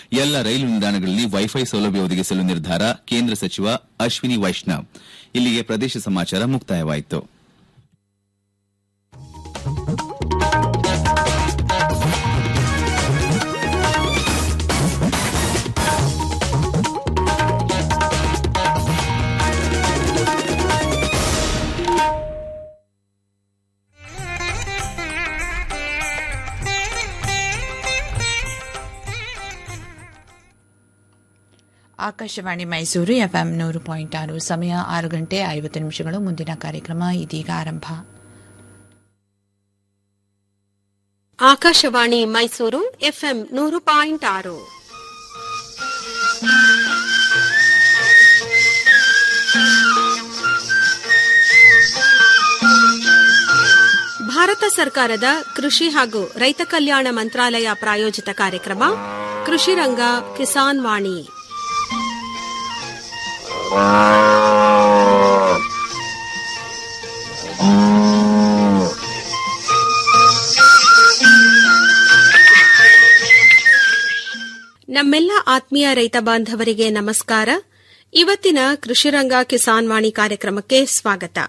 ಎಲ್ಲ ರೈಲು ನಿಲ್ದಾಣಗಳಲ್ಲಿ ವೈಫೈ ಸೌಲಭ್ಯ ಒದಗಿಸಲು ನಿರ್ಧಾರ ಕೇಂದ್ರ ಸಚಿವ ಅಶ್ವಿನಿ ವೈಷ್ಣವ್ ಇಲ್ಲಿಗೆ ಪ್ರದೇಶ ಸಮಾಚಾರ ಮುಕ್ತಾಯವಾಯಿತು ಆಕಾಶವಾಣಿ ಮೈಸೂರು ಎಫ್ಎಂ ನೂರು ಪಾಯಿಂಟ್ ಆರು ಸಮಯ ಆರು ಗಂಟೆ ಐವತ್ತು ನಿಮಿಷಗಳು ಮುಂದಿನ ಕಾರ್ಯಕ್ರಮ ಇದೀಗ ಆರಂಭ ಆಕಾಶವಾಣಿ ಮೈಸೂರು ಎಫ್ಎಂ ನೂರು ಪಾಯಿಂಟ್ ಆರು ಭಾರತ ಸರ್ಕಾರದ ಕೃಷಿ ಹಾಗೂ ರೈತ ಕಲ್ಯಾಣ ಮಂತ್ರಾಲಯ ಪ್ರಾಯೋಜಿತ ಕಾರ್ಯಕ್ರಮ ಕೃಷಿ ರಂಗ ಕಿಸಾನ್ ವಾಣಿ ನಮ್ಮೆಲ್ಲ ಆತ್ಮೀಯ ರೈತ ಬಾಂಧವರಿಗೆ ನಮಸ್ಕಾರ ಇವತ್ತಿನ ಕೃಷಿರಂಗ ಕಿಸಾನ್ ವಾಣಿ ಕಾರ್ಯಕ್ರಮಕ್ಕೆ ಸ್ವಾಗತ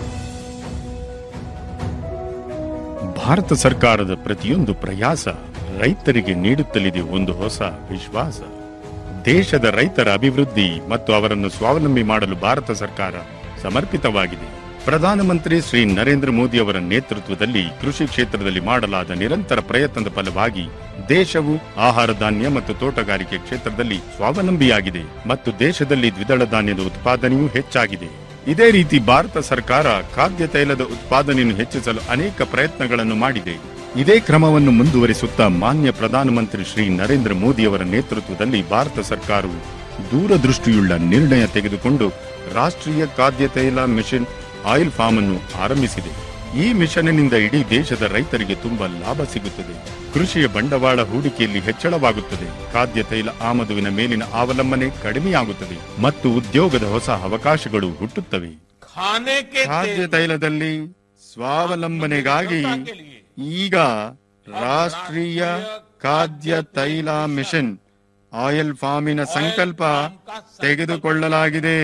ಭಾರತ ಸರ್ಕಾರದ ಪ್ರತಿಯೊಂದು ಪ್ರಯಾಸ ರೈತರಿಗೆ ನೀಡುತ್ತಲಿದೆ ಒಂದು ಹೊಸ ವಿಶ್ವಾಸ ದೇಶದ ರೈತರ ಅಭಿವೃದ್ಧಿ ಮತ್ತು ಅವರನ್ನು ಸ್ವಾವಲಂಬಿ ಮಾಡಲು ಭಾರತ ಸರ್ಕಾರ ಸಮರ್ಪಿತವಾಗಿದೆ ಪ್ರಧಾನಮಂತ್ರಿ ಶ್ರೀ ನರೇಂದ್ರ ಮೋದಿ ಅವರ ನೇತೃತ್ವದಲ್ಲಿ ಕೃಷಿ ಕ್ಷೇತ್ರದಲ್ಲಿ ಮಾಡಲಾದ ನಿರಂತರ ಪ್ರಯತ್ನದ ಫಲವಾಗಿ ದೇಶವು ಆಹಾರ ಧಾನ್ಯ ಮತ್ತು ತೋಟಗಾರಿಕೆ ಕ್ಷೇತ್ರದಲ್ಲಿ ಸ್ವಾವಲಂಬಿಯಾಗಿದೆ ಮತ್ತು ದೇಶದಲ್ಲಿ ದ್ವಿದಳ ಧಾನ್ಯದ ಉತ್ಪಾದನೆಯೂ ಹೆಚ್ಚಾಗಿದೆ ಇದೇ ರೀತಿ ಭಾರತ ಸರ್ಕಾರ ಖಾದ್ಯ ತೈಲದ ಉತ್ಪಾದನೆಯನ್ನು ಹೆಚ್ಚಿಸಲು ಅನೇಕ ಪ್ರಯತ್ನಗಳನ್ನು ಮಾಡಿದೆ ಇದೇ ಕ್ರಮವನ್ನು ಮುಂದುವರಿಸುತ್ತಾ ಮಾನ್ಯ ಪ್ರಧಾನಮಂತ್ರಿ ಶ್ರೀ ನರೇಂದ್ರ ಮೋದಿ ಅವರ ನೇತೃತ್ವದಲ್ಲಿ ಭಾರತ ಸರ್ಕಾರವು ದೂರದೃಷ್ಟಿಯುಳ್ಳ ನಿರ್ಣಯ ತೆಗೆದುಕೊಂಡು ರಾಷ್ಟ್ರೀಯ ಖಾದ್ಯ ತೈಲ ಮಿಷನ್ ಆಯಿಲ್ ಫಾರ್ಮ್ ಅನ್ನು ಆರಂಭಿಸಿದೆ ಈ ಮಿಷನ್ನಿಂದ ಇಡೀ ದೇಶದ ರೈತರಿಗೆ ತುಂಬಾ ಲಾಭ ಸಿಗುತ್ತದೆ ಕೃಷಿಯ ಬಂಡವಾಳ ಹೂಡಿಕೆಯಲ್ಲಿ ಹೆಚ್ಚಳವಾಗುತ್ತದೆ ಖಾದ್ಯ ತೈಲ ಆಮದುವಿನ ಮೇಲಿನ ಅವಲಂಬನೆ ಕಡಿಮೆಯಾಗುತ್ತದೆ ಮತ್ತು ಉದ್ಯೋಗದ ಹೊಸ ಅವಕಾಶಗಳು ಹುಟ್ಟುತ್ತವೆ खाने के ಖಾದ್ಯ तेल ತೈಲದಲ್ಲಿ ಸ್ವಾವಲಂಬನೆಗಾಗಿ ಈಗ ರಾಷ್ಟ್ರೀಯ ಖಾದ್ಯ ತೈಲ ಮಿಷನ್ ಆಯಿಲ್ ಫಾರ್ಮಿನ ಸಂಕಲ್ಪ ತೆಗೆದುಕೊಳ್ಳಲಾಗಿದೆ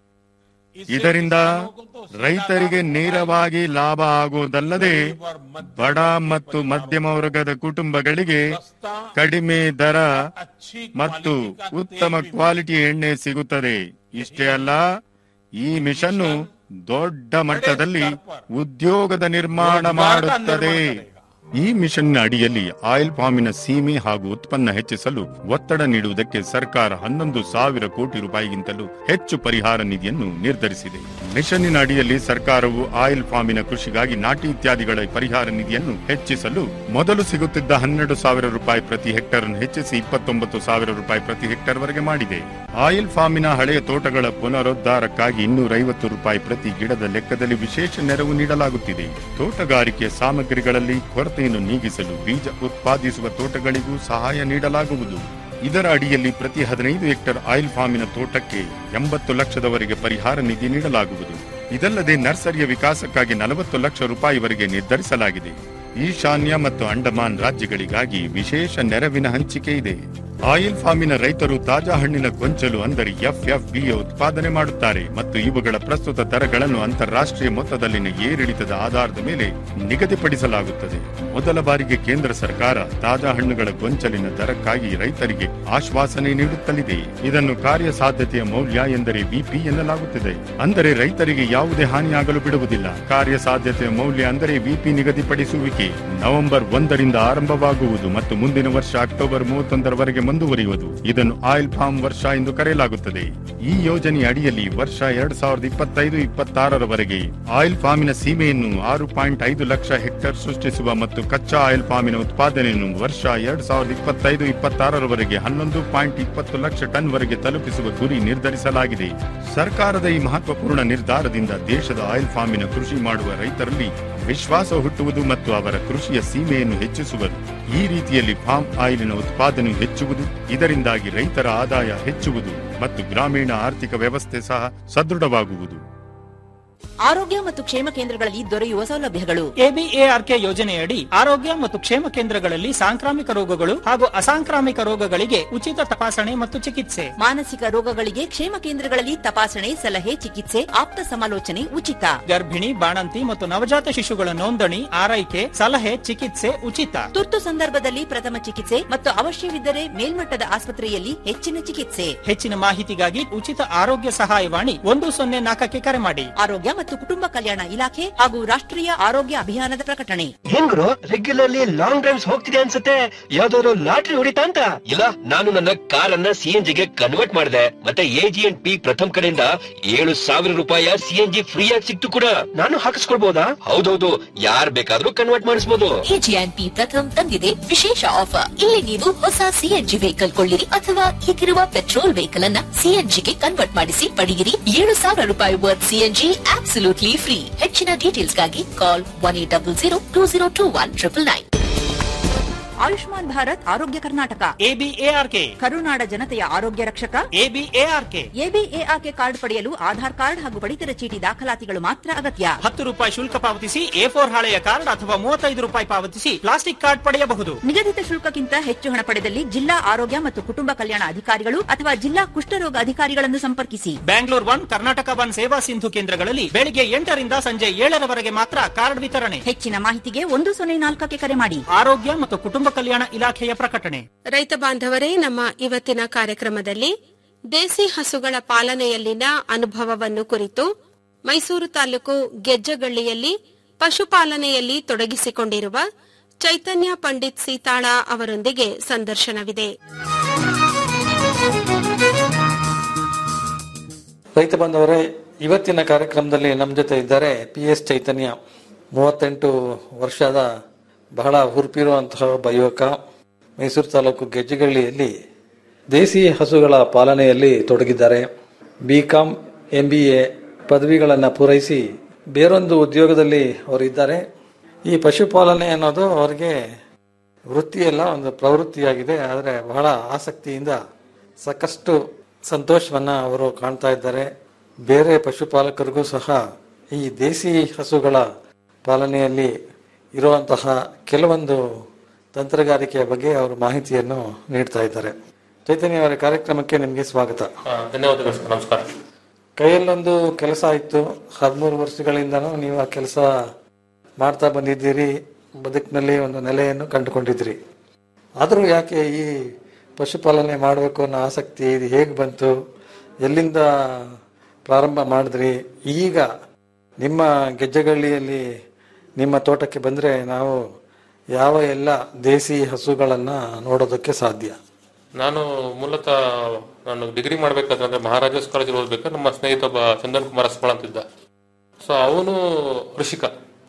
ಇದರಿಂದ ರೈತರಿಗೆ ನೇರವಾಗಿ ಲಾಭ ಆಗುವುದಲ್ಲದೆ ಬಡ ಮತ್ತು ಮಧ್ಯಮ ವರ್ಗದ ಕುಟುಂಬಗಳಿಗೆ ಕಡಿಮೆ ದರ ಮತ್ತು ಉತ್ತಮ ಕ್ವಾಲಿಟಿ ಎಣ್ಣೆ ಸಿಗುತ್ತದೆ ಇಷ್ಟೇ ಅಲ್ಲ ಈ ಮಿಷನ್ನು ದೊಡ್ಡ ಮಟ್ಟದಲ್ಲಿ ಉದ್ಯೋಗದ ನಿರ್ಮಾಣ ಮಾಡುತ್ತದೆ ಈ ಮಿಷನ್ ಅಡಿಯಲ್ಲಿ ಆಯಿಲ್ ಫಾರ್ಮಿನ ಸೀಮೆ ಹಾಗೂ ಉತ್ಪನ್ನ ಹೆಚ್ಚಿಸಲು ಒತ್ತಡ ನೀಡುವುದಕ್ಕೆ ಸರ್ಕಾರ ಹನ್ನೊಂದು ಸಾವಿರ ಕೋಟಿ ರೂಪಾಯಿಗಿಂತಲೂ ಹೆಚ್ಚು ಪರಿಹಾರ ನಿಧಿಯನ್ನು ನಿರ್ಧರಿಸಿದೆ ಮಿಷನ್ನಿನ ಅಡಿಯಲ್ಲಿ ಸರ್ಕಾರವು ಆಯಿಲ್ ಫಾರ್ಮಿನ ಕೃಷಿಗಾಗಿ ನಾಟಿ ಇತ್ಯಾದಿಗಳ ಪರಿಹಾರ ನಿಧಿಯನ್ನು ಹೆಚ್ಚಿಸಲು ಮೊದಲು ಸಿಗುತ್ತಿದ್ದ ಹನ್ನೆರಡು ಸಾವಿರ ರೂಪಾಯಿ ಪ್ರತಿ ಹೆಕ್ಟರ್ ಅನ್ನು ಹೆಚ್ಚಿಸಿ ಇಪ್ಪತ್ತೊಂಬತ್ತು ಸಾವಿರ ರೂಪಾಯಿ ಪ್ರತಿ ಹೆಕ್ಟರ್ ವರೆಗೆ ಮಾಡಿದೆ ಆಯಿಲ್ ಫಾರ್ಮಿನ ಹಳೆಯ ತೋಟಗಳ ಪುನರುದ್ಧಾರಕ್ಕಾಗಿ ಇನ್ನೂರೈವತ್ತು ರೂಪಾಯಿ ಪ್ರತಿ ಗಿಡದ ಲೆಕ್ಕದಲ್ಲಿ ವಿಶೇಷ ನೆರವು ನೀಡಲಾಗುತ್ತಿದೆ ತೋಟಗಾರಿಕೆ ಸಾಮಗ್ರಿಗಳಲ್ಲಿ ಕೊರತೆಯನ್ನು ನೀಗಿಸಲು ಬೀಜ ಉತ್ಪಾದಿಸುವ ತೋಟಗಳಿಗೂ ಸಹಾಯ ನೀಡಲಾಗುವುದು ಇದರ ಅಡಿಯಲ್ಲಿ ಪ್ರತಿ ಹದಿನೈದು ಹೆಕ್ಟರ್ ಆಯಿಲ್ ಫಾರ್ಮಿನ ತೋಟಕ್ಕೆ ಎಂಬತ್ತು ಲಕ್ಷದವರೆಗೆ ಪರಿಹಾರ ನಿಧಿ ನೀಡಲಾಗುವುದು ಇದಲ್ಲದೆ ನರ್ಸರಿಯ ವಿಕಾಸಕ್ಕಾಗಿ ನಲವತ್ತು ಲಕ್ಷ ರೂಪಾಯಿವರೆಗೆ ನಿರ್ಧರಿಸಲಾಗಿದೆ ಈಶಾನ್ಯ ಮತ್ತು ಅಂಡಮಾನ್ ರಾಜ್ಯಗಳಿಗಾಗಿ ವಿಶೇಷ ನೆರವಿನ ಹಂಚಿಕೆ ಇದೆ ಆಯಿಲ್ ಫಾರ್ಮಿನ ರೈತರು ತಾಜಾ ಹಣ್ಣಿನ ಗೊಂಚಲು ಅಂದರೆ ಎಫ್ಎಫ್ಬಿ ಉತ್ಪಾದನೆ ಮಾಡುತ್ತಾರೆ ಮತ್ತು ಇವುಗಳ ಪ್ರಸ್ತುತ ದರಗಳನ್ನು ಅಂತಾರಾಷ್ಟ್ರೀಯ ಮೊತ್ತದಲ್ಲಿನ ಏರಿಳಿತದ ಆಧಾರದ ಮೇಲೆ ನಿಗದಿಪಡಿಸಲಾಗುತ್ತದೆ ಮೊದಲ ಬಾರಿಗೆ ಕೇಂದ್ರ ಸರ್ಕಾರ ತಾಜಾ ಹಣ್ಣುಗಳ ಗೊಂಚಲಿನ ದರಕ್ಕಾಗಿ ರೈತರಿಗೆ ಆಶ್ವಾಸನೆ ನೀಡುತ್ತಲಿದೆ ಇದನ್ನು ಕಾರ್ಯಸಾಧ್ಯತೆಯ ಮೌಲ್ಯ ಎಂದರೆ ವಿಪಿ ಎನ್ನಲಾಗುತ್ತದೆ ಅಂದರೆ ರೈತರಿಗೆ ಯಾವುದೇ ಹಾನಿಯಾಗಲು ಬಿಡುವುದಿಲ್ಲ ಕಾರ್ಯಸಾಧ್ಯತೆಯ ಮೌಲ್ಯ ಅಂದರೆ ವಿಪಿ ನಿಗದಿಪಡಿಸುವಿಕೆ ನವೆಂಬರ್ ಒಂದರಿಂದ ಆರಂಭವಾಗುವುದು ಮತ್ತು ಮುಂದಿನ ವರ್ಷ ಅಕ್ಟೋಬರ್ ಮೂವತ್ತೊಂದರವರೆಗೆ ಮುಂದುವರಿಯುವುದು ಇದನ್ನು ಆಯಿಲ್ ಫಾರ್ಮ್ ವರ್ಷ ಎಂದು ಕರೆಯಲಾಗುತ್ತದೆ ಈ ಯೋಜನೆಯ ಅಡಿಯಲ್ಲಿ ವರ್ಷ ಎರಡ್ ಸಾವಿರದ ಇಪ್ಪತ್ತೈದು ಇಪ್ಪತ್ತಾರರವರೆಗೆ ಆಯಿಲ್ ಫಾರ್ಮಿನ ಸೀಮೆಯನ್ನು ಆರು ಪಾಯಿಂಟ್ ಐದು ಲಕ್ಷ ಹೆಕ್ಟರ್ ಸೃಷ್ಟಿಸುವ ಮತ್ತು ಕಚ್ಚಾ ಆಯಿಲ್ ಫಾರ್ಮಿನ ಉತ್ಪಾದನೆಯನ್ನು ವರ್ಷ ಎರಡ್ ಸಾವಿರದ ಇಪ್ಪತ್ತೈದು ಇಪ್ಪತ್ತಾರರವರೆಗೆ ಹನ್ನೊಂದು ಪಾಯಿಂಟ್ ಇಪ್ಪತ್ತು ಲಕ್ಷ ಟನ್ ವರೆಗೆ ತಲುಪಿಸುವ ಗುರಿ ನಿರ್ಧರಿಸಲಾಗಿದೆ ಸರ್ಕಾರದ ಈ ಮಹತ್ವಪೂರ್ಣ ನಿರ್ಧಾರದಿಂದ ದೇಶದ ಆಯಿಲ್ ಫಾರ್ಮಿನ ಕೃಷಿ ಮಾಡುವ ರೈತರಲ್ಲಿ ವಿಶ್ವಾಸ ಹುಟ್ಟುವುದು ಮತ್ತು ಅವರ ಕೃಷಿಯ ಸೀಮೆಯನ್ನು ಹೆಚ್ಚಿಸುವರು ಈ ರೀತಿಯಲ್ಲಿ ಫಾರ್ಮ್ ಆಯಿಲಿನ ಉತ್ಪಾದನೆ ಹೆಚ್ಚುವುದು ಇದರಿಂದಾಗಿ ರೈತರ ಆದಾಯ ಹೆಚ್ಚುವುದು ಮತ್ತು ಗ್ರಾಮೀಣ ಆರ್ಥಿಕ ವ್ಯವಸ್ಥೆ ಸಹ ಸದೃಢವಾಗುವುದು ಆರೋಗ್ಯ ಮತ್ತು ಕ್ಷೇಮ ಕೇಂದ್ರಗಳಲ್ಲಿ ದೊರೆಯುವ ಸೌಲಭ್ಯಗಳು ಎಬಿಎಆರ್ಕೆ ಯೋಜನೆಯಡಿ ಆರೋಗ್ಯ ಮತ್ತು ಕ್ಷೇಮ ಕೇಂದ್ರಗಳಲ್ಲಿ ಸಾಂಕ್ರಾಮಿಕ ರೋಗಗಳು ಹಾಗೂ ಅಸಾಂಕ್ರಾಮಿಕ ರೋಗಗಳಿಗೆ ಉಚಿತ ತಪಾಸಣೆ ಮತ್ತು ಚಿಕಿತ್ಸೆ ಮಾನಸಿಕ ರೋಗಗಳಿಗೆ ಕ್ಷೇಮ ಕೇಂದ್ರಗಳಲ್ಲಿ ತಪಾಸಣೆ ಸಲಹೆ ಚಿಕಿತ್ಸೆ ಆಪ್ತ ಸಮಾಲೋಚನೆ ಉಚಿತ ಗರ್ಭಿಣಿ ಬಾಣಂತಿ ಮತ್ತು ನವಜಾತ ಶಿಶುಗಳ ನೋಂದಣಿ ಆರೈಕೆ ಸಲಹೆ ಚಿಕಿತ್ಸೆ ಉಚಿತ ತುರ್ತು ಸಂದರ್ಭದಲ್ಲಿ ಪ್ರಥಮ ಚಿಕಿತ್ಸೆ ಮತ್ತು ಅವಶ್ಯವಿದ್ದರೆ ಮೇಲ್ಮಟ್ಟದ ಆಸ್ಪತ್ರೆಯಲ್ಲಿ ಹೆಚ್ಚಿನ ಚಿಕಿತ್ಸೆ ಹೆಚ್ಚಿನ ಮಾಹಿತಿಗಾಗಿ ಉಚಿತ ಆರೋಗ್ಯ ಸಹಾಯವಾಣಿ ಒಂದು ಸೊನ್ನೆ ನಾಲ್ಕಕ್ಕೆ ಕರೆ ಮಾಡಿ ಆರೋಗ್ಯ ಮತ್ತು ಕುಟುಂಬ ಕಲ್ಯಾಣ ಇಲಾಖೆ ಹಾಗೂ ರಾಷ್ಟ್ರೀಯ ಆರೋಗ್ಯ ಅಭಿಯಾನದ ಪ್ರಕಟಣೆ ಹೆಂಗ್ರು ರೆಗ್ಯುಲರ್ಲಿ ಲಾಂಗ್ ಡ್ರೈವ್ಸ್ ಹೋಗ್ತಿದೆ ಅನ್ಸುತ್ತೆ ಯಾವ್ದಾದ್ರು ಲಾಟ್ರಿ ಹೊಡಿತಾ ಅಂತ ಇಲ್ಲ ನಾನು ನನ್ನ ಕಾರ್ ಅನ್ನ ಸಿಎನ್ಜಿ ಗೆ ಕನ್ವರ್ಟ್ ಮಾಡಿದೆ ಮತ್ತೆ ಎಜಿ ಅಂಡ್ ಪಿ ಪ್ರಥಮ್ ಕಡೆಯಿಂದ ಏಳು ಸಾವಿರ ರೂಪಾಯಿ ಸಿಎನ್ಜಿ ಫ್ರೀ ಆಗಿ ಸಿಕ್ತು ಕೂಡ ನಾನು ಹಾಕಿಸ್ಕೊಳ್ಬಹುದಾ ಹೌದೌದು ಯಾರ್ ಬೇಕಾದ್ರೂ ಕನ್ವರ್ಟ್ ಮಾಡಿಸಬಹುದು ಪಿ ಪ್ರಥಮ್ ತಂದಿದೆ ವಿಶೇಷ ಆಫರ್ ಇಲ್ಲಿ ನೀವು ಹೊಸ ಸಿಎನ್ಜಿ ವೆಹಿಕಲ್ ಕೊಳ್ಳಿರಿ ಅಥವಾ ಈಗಿರುವ ಪೆಟ್ರೋಲ್ ವೆಹಿಕಲ್ ಅನ್ನ ಸಿಎನ್ಜಿಗೆ ಕನ್ವರ್ಟ್ ಮಾಡಿಸಿ ಪಡೆಯಿರಿ ಏಳು ಸಾವಿರ ರೂಪಾಯಿ ವರ್ತ್ ಸಿಎನ್ಜಿ ಆಬ್ಸಲ್ಯೂಟ್ಲಿ ಫ್ರೀ ಹೆಚ್ಚಿನ ಡೀಟೇಲ್ಸ್ಗಾಗಿ call one eight double zero two zero two one triple nine Ayushman Bharat Arogya Karnataka ABARK ಕರುನಾಡ ಜನತೆಯ ಆರೋಗ್ಯ ರಕ್ಷಕ ಎಬಿಎಆರ್ಕೆ ಎಬಿಎಆರ್ಕೆ ಕಾರ್ಡ್ ಪಡೆಯಲು ಆಧಾರ್ ಕಾರ್ಡ್ ಹಾಗೂ ಪಡಿತರ ಚೀಟಿ ದಾಖಲಾತಿಗಳು ಮಾತ್ರ ಅಗತ್ಯ ಹತ್ತು ರೂಪಾಯಿ ಶುಲ್ಕ ಪಾವತಿಸಿ ಎ ಫೋರ್ ಹಾಳೆಯ ಕಾರ್ಡ್ ಅಥವಾ ಮೂವತ್ತೈದು ರೂಪಾಯಿ ಪಾವತಿಸಿ ಪ್ಲಾಸ್ಟಿಕ್ ಕಾರ್ಡ್ ಪಡೆಯಬಹುದು ನಿಗದಿತ ಶುಲ್ಕಕ್ಕಿಂತ ಹೆಚ್ಚು ಹಣ ಪಡೆದಲ್ಲಿ ಜಿಲ್ಲಾ ಆರೋಗ್ಯ ಮತ್ತು ಕುಟುಂಬ ಕಲ್ಯಾಣ ಅಧಿಕಾರಿಗಳು ಅಥವಾ ಜಿಲ್ಲಾ ಕುಷ್ಠರೋಗ ಅಧಿಕಾರಿಗಳನ್ನು ಸಂಪರ್ಕಿಸಿ ಬ್ಯಾಂಗ್ಳೂರ್ ಒನ್ ಕರ್ನಾಟಕ ಒನ್ ಸೇವಾ ಸಿಂಧು ಕೇಂದ್ರಗಳಲ್ಲಿ ಬೆಳಿಗ್ಗೆ ಎಂಟರಿಂದ ಸಂಜೆ ಏಳರವರೆಗೆ ಮಾತ್ರ ಕಾರ್ಡ್ ವಿತರಣೆ ಹೆಚ್ಚಿನ ಮಾಹಿತಿಗೆ ಒಂದು ಸೊನ್ನೆ ನಾಲ್ಕಕ್ಕೆ ಕರೆ ಮಾಡಿ ಆರೋಗ್ಯ ಮತ್ತು ಕುಟುಂಬ ಕಲ್ಯಾಣ ಇಲಾಖೆಯ ಪ್ರಕಟಣೆ ರೈತ ಬಾಂಧವರೇ ನಮ್ಮ ಇವತ್ತಿನ ಕಾರ್ಯಕ್ರಮದಲ್ಲಿ ದೇಸಿ ಹಸುಗಳ ಪಾಲನೆಯಲ್ಲಿನ ಅನುಭವವನ್ನು ಕುರಿತು ಮೈಸೂರು ತಾಲೂಕು ಗೆಜ್ಜಗಳ್ಳಿಯಲ್ಲಿ ಪಶುಪಾಲನೆಯಲ್ಲಿ ತೊಡಗಿಸಿಕೊಂಡಿರುವ ಚೈತನ್ಯ ಪಂಡಿತ್ ಸೀತಾಳ ಅವರೊಂದಿಗೆ ಸಂದರ್ಶನವಿದೆ ರೈತ ಬಾಂಧವರೇ ಇವತ್ತಿನ ಕಾರ್ಯಕ್ರಮದಲ್ಲಿ ನಮ್ಮ ಜೊತೆ ಇದ್ದಾರೆ ಪಿ ಎಸ್ ಚೈತನ್ಯ ಮೂವತ್ತೆಂಟು ವರ್ಷದ ಬಹಳ ಹುರುಪಿರುವಂತಹ ಒಬ್ಬ ಯುವಕ ಮೈಸೂರು ತಾಲೂಕು ಗೆಜ್ಜೆಗಳ್ಳಿಯಲ್ಲಿ ದೇಸಿ ಹಸುಗಳ ಪಾಲನೆಯಲ್ಲಿ ತೊಡಗಿದ್ದಾರೆ B Com M B A ಪದವಿಗಳನ್ನು ಪೂರೈಸಿ ಬೇರೊಂದು ಉದ್ಯೋಗದಲ್ಲಿ ಅವರಿದ್ದಾರೆ ಈ ಪಶುಪಾಲನೆ ಅನ್ನೋದು ಅವರಿಗೆ ವೃತ್ತಿಯಲ್ಲ ಒಂದು ಪ್ರವೃತ್ತಿಯಾಗಿದೆ ಆದರೆ ಬಹಳ ಆಸಕ್ತಿಯಿಂದ ಸಾಕಷ್ಟು ಸಂತೋಷವನ್ನ ಅವರು ಕಾಣ್ತಾ ಇದ್ದಾರೆ ಬೇರೆ ಪಶುಪಾಲಕರಿಗೂ ಸಹ ಈ ದೇಸಿ ಹಸುಗಳ ಪಾಲನೆಯಲ್ಲಿ ಇರುವಂತಹ ಕೆಲವೊಂದು ತಂತ್ರಗಾರಿಕೆಯ ಬಗ್ಗೆ ಅವರು ಮಾಹಿತಿಯನ್ನು ನೀಡ್ತಾ ಇದ್ದಾರೆ ಚೈತನ್ಯ ಅವರ ಕಾರ್ಯಕ್ರಮಕ್ಕೆ ನಿಮಗೆ ಸ್ವಾಗತ ಧನ್ಯವಾದಗಳು ಸರ್ ನಮಸ್ಕಾರ ಕೈಯಲ್ಲೊಂದು ಕೆಲಸ ಇತ್ತು ಹದಿಮೂರು ವರ್ಷಗಳಿಂದನೂ ನೀವು ಆ ಕೆಲಸ ಮಾಡ್ತಾ ಬಂದಿದ್ದೀರಿ ಬದುಕಿನಲ್ಲಿ ಒಂದು ನೆಲೆಯನ್ನು ಕಂಡುಕೊಂಡಿದ್ರಿ ಆದರೂ ಯಾಕೆ ಈ ಪಶುಪಾಲನೆ ಮಾಡಬೇಕು ಅನ್ನೋ ಆಸಕ್ತಿ ಇದು ಹೇಗೆ ಬಂತು ಎಲ್ಲಿಂದ ಪ್ರಾರಂಭ ಮಾಡಿದ್ರಿ ಈಗ ನಿಮ್ಮ ಗೆಜ್ಜೆಗಳ್ಳಿಯಲ್ಲಿ ನಿಮ್ಮ ತೋಟಕ್ಕೆ ಬಂದರೆ ನಾವು ಯಾವ ಎಲ್ಲ ದೇಸಿ ಹಸುಗಳನ್ನು ನೋಡೋದಕ್ಕೆ ಸಾಧ್ಯ ನಾನು ಮೂಲತಃ ನಾನು ಡಿಗ್ರಿ ಮಾಡ್ಬೇಕಾದ್ರೆ ಅಂದ್ರೆ ಮಹಾರಾಜಾಸ್ ಕಾಲೇಜಲ್ಲಿ ಓದ್ಬೇಕಾದ್ರೆ ನಮ್ಮ ಸ್ನೇಹಿತ ಒಬ್ಬ ಚಂದನ್ ಕುಮಾರ್ ಅಸ್ಪಾಳ್ ಅಂತಿದ್ದ ಸೊ ಅವನು ಕೃಷಿಕ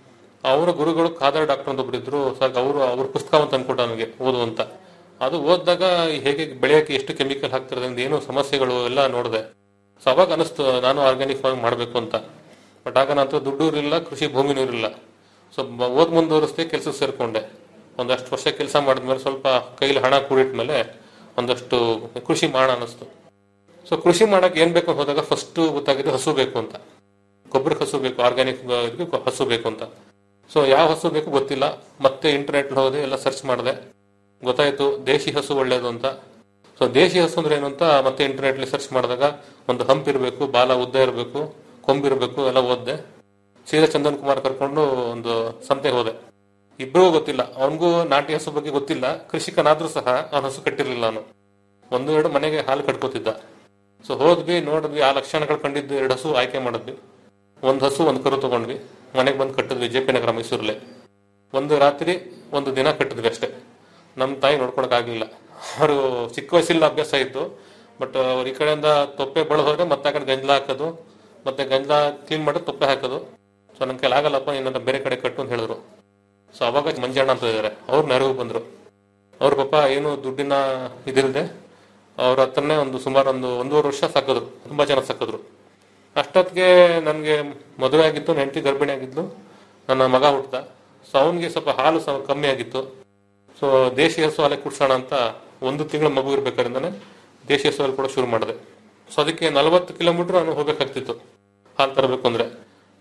ಅವರ ಗುರುಗಳು ಖಾದರ್ ಡಾಕ್ಟರ್ ಅಂತ ಒಬ್ರು ಇದ್ರು ಸೊ ಅವರು ಅವ್ರ ಪುಸ್ತಕ ಅಂತ ಅನ್ಕೊಟ್ಟ ನನಗೆ ಓದು ಅಂತ ಅದು ಓದಿದಾಗ ಹೇಗೆ ಬೆಳೆಯಕ್ಕೆ ಎಷ್ಟು ಕೆಮಿಕಲ್ ಹಾಕ್ತಿರೋದ್ರಿಂದ ಏನು ಸಮಸ್ಯೆಗಳು ಎಲ್ಲ ನೋಡಿದೆ ಸೊ ಅವಾಗ ಅನಿಸ್ತು ನಾನು ಆರ್ಗ್ಯಾನಿಕ್ ಫಾರ್ಮ್ ಮಾಡಬೇಕು ಅಂತ ಬಟ್ ಆಗ ನಂತರ ದುಡ್ಡು ಇರಲಿಲ್ಲ ಕೃಷಿ ಭೂಮಿನೂ ಇರಲಿಲ್ಲ ಸೊ ಬ- ಓದ್ ಮುಂದುವರಿಸ್ದೆ ಕೆಲಸ ಸೇರ್ಕೊಂಡೆ ಒಂದಷ್ಟು ವರ್ಷ ಕೆಲಸ ಮಾಡಿದ್ಮೇಲೆ ಸ್ವಲ್ಪ ಕೈಲಿ ಹಣ ಕೂಡಿಟ್ಮೇಲೆ ಒಂದಷ್ಟು ಕೃಷಿ ಮಾಡೋಣ ಅನಿಸ್ತು ಸೊ ಕೃಷಿ ಮಾಡಕ್ಕೆ ಏನ್ ಬೇಕು ಅಂತ ಹೋದಾಗ ಫಸ್ಟ್ ಗೊತ್ತಾಗಿದ್ದು ಹಸು ಬೇಕು ಅಂತ ಗೊಬ್ಬರ ಹಸು ಬೇಕು ಆರ್ಗ್ಯಾನಿಕ್ ಹಸು ಬೇಕು ಅಂತ ಸೊ ಯಾವ ಹಸು ಬೇಕು ಗೊತ್ತಿಲ್ಲ ಮತ್ತೆ ಇಂಟರ್ನೆಟ್ ಹೋದೆ ಎಲ್ಲ ಸರ್ಚ್ ಮಾಡಿದೆ ಗೊತ್ತಾಯ್ತು ದೇಶಿ ಹಸು ಒಳ್ಳೇದು ಅಂತ ಸೊ ದೇಶಿ ಹಸು ಅಂದ್ರೆ ಏನು ಅಂತ ಮತ್ತೆ ಇಂಟರ್ನೆಟ್ ಸರ್ಚ್ ಮಾಡಿದಾಗ ಒಂದು ಹಂಪ್ ಇರಬೇಕು ಬಾಲ ಉದ್ದ ಇರಬೇಕು ಕೊಂಬಿರಬೇಕು ಎಲ್ಲ ಓದ್ದೆ ಸೀದಾ ಚಂದನ್ ಕುಮಾರ್ ಕರ್ಕೊಂಡು ಒಂದು ಸಂತೆ ಹೋದೆ ಇಬ್ಬರಿಗೂ ಗೊತ್ತಿಲ್ಲ ಅವನಿಗೂ ನಾಟಿ ಹಸು ಬಗ್ಗೆ ಗೊತ್ತಿಲ್ಲ ಕೃಷಿಕನಾದ್ರೂ ಸಹ ಅವನ ಹಸು ಕಟ್ಟಿರ್ಲಿಲ್ಲ ನಾನು ಒಂದು ಎರಡು ಮನೆಗೆ ಹಾಲು ಕಟ್ಕೋತಿದ್ದ ಸೊ ಹೋದ್ವಿ ನೋಡಿದ್ವಿ ಆ ಲಕ್ಷಣಗಳು ಕಂಡಿದ್ದು ಎರಡು ಹಸು ಆಯ್ಕೆ ಮಾಡಿದ್ವಿ ಒಂದು ಹಸು ಒಂದು ಕರು ತಗೊಂಡ್ವಿ ಮನೆಗೆ ಬಂದು ಕಟ್ಟಿದ್ವಿ ಜೆ ಪಿ ನಗರ ಮೈಸೂರಲ್ಲಿ ಒಂದು ರಾತ್ರಿ ಒಂದು ದಿನ ಕಟ್ಟಿದ್ವಿ ಅಷ್ಟೇ ನಮ್ಮ ತಾಯಿ ನೋಡ್ಕೊಳಕ್ ಆಗ್ಲಿಲ್ಲ ಅವರು ಚಿಕ್ಕ ವಯಸ್ಸಿಲ್ಲ ಅಭ್ಯಾಸ ಇತ್ತು ಬಟ್ ಅವ್ರ ಈ ಕಡೆಯಿಂದ ತೊಪ್ಪೆ ಬೆಳೆದು ಹೋದ್ರೆ ಮತ್ತೆ ಆ ಕಡೆ ಗಂಜಲ ಹಾಕೋದು ಮತ್ತೆ ಗಂಜಲ ಕ್ಲೀನ್ ಮಾಡಿ ತೊಪ್ಪೆ ಹಾಕೋದು ಸೊ ನನ್ನ ಕೈಲಿ ಆಗಲ್ಲಪ್ಪ ಇನ್ನೊಂದು ಬೇರೆ ಕಡೆ ಕಟ್ಟು ಅಂತ ಹೇಳಿದ್ರು ಸೊ ಅವಾಗ ಮಂಜಣ್ಣ ಅಂತ ಇದ್ದಾರೆ ಅವ್ರು ನೆರವು ಬಂದ್ರು ಅವ್ರ ಪಾಪ ಏನು ದುಡ್ಡಿನ ಇದಿಲ್ಲದೆ ಅವ್ರ ಹತ್ರನೇ ಒಂದು ಸುಮಾರು ಒಂದು ಒಂದೂವರೆ ವರ್ಷ ಸಾಕಿದ್ರು ತುಂಬಾ ಜನ ಸಾಕಿದ್ರು ಅಷ್ಟೊತ್ತಿಗೆ ನನಗೆ ಮದುವೆ ಆಗಿತ್ತು ಹೆಂಡತಿ ಗರ್ಭಿಣಿ ಆಗಿದ್ಲು ನನ್ನ ಮಗ ಹುಟ್ಟ ಸೊ ಅವನಿಗೆ ಸ್ವಲ್ಪ ಹಾಲು ಸ್ವಲ್ಪ ಕಮ್ಮಿ ಆಗಿತ್ತು ಸೊ ದೇಶಿ ಹಸು ಹಾಲೆ ಕುಡ್ಸೋಣ ಅಂತ ಒಂದು ತಿಂಗಳ ಮಗು ಇರ್ಬೇಕಾದ್ರಿಂದನೇ ದೇಶಿ ಹಸು ಹಾಲು ಕೂಡ ಶುರು ಮಾಡಿದೆ ಸೊ ಅದಕ್ಕೆ ನಲವತ್ತು ಕಿಲೋಮೀಟರ್ ನಾನು ಹೋಗ್ಬೇಕಾಗ್ತಿತ್ತು ಹಾಲು ತರಬೇಕು ಅಂದ್ರೆ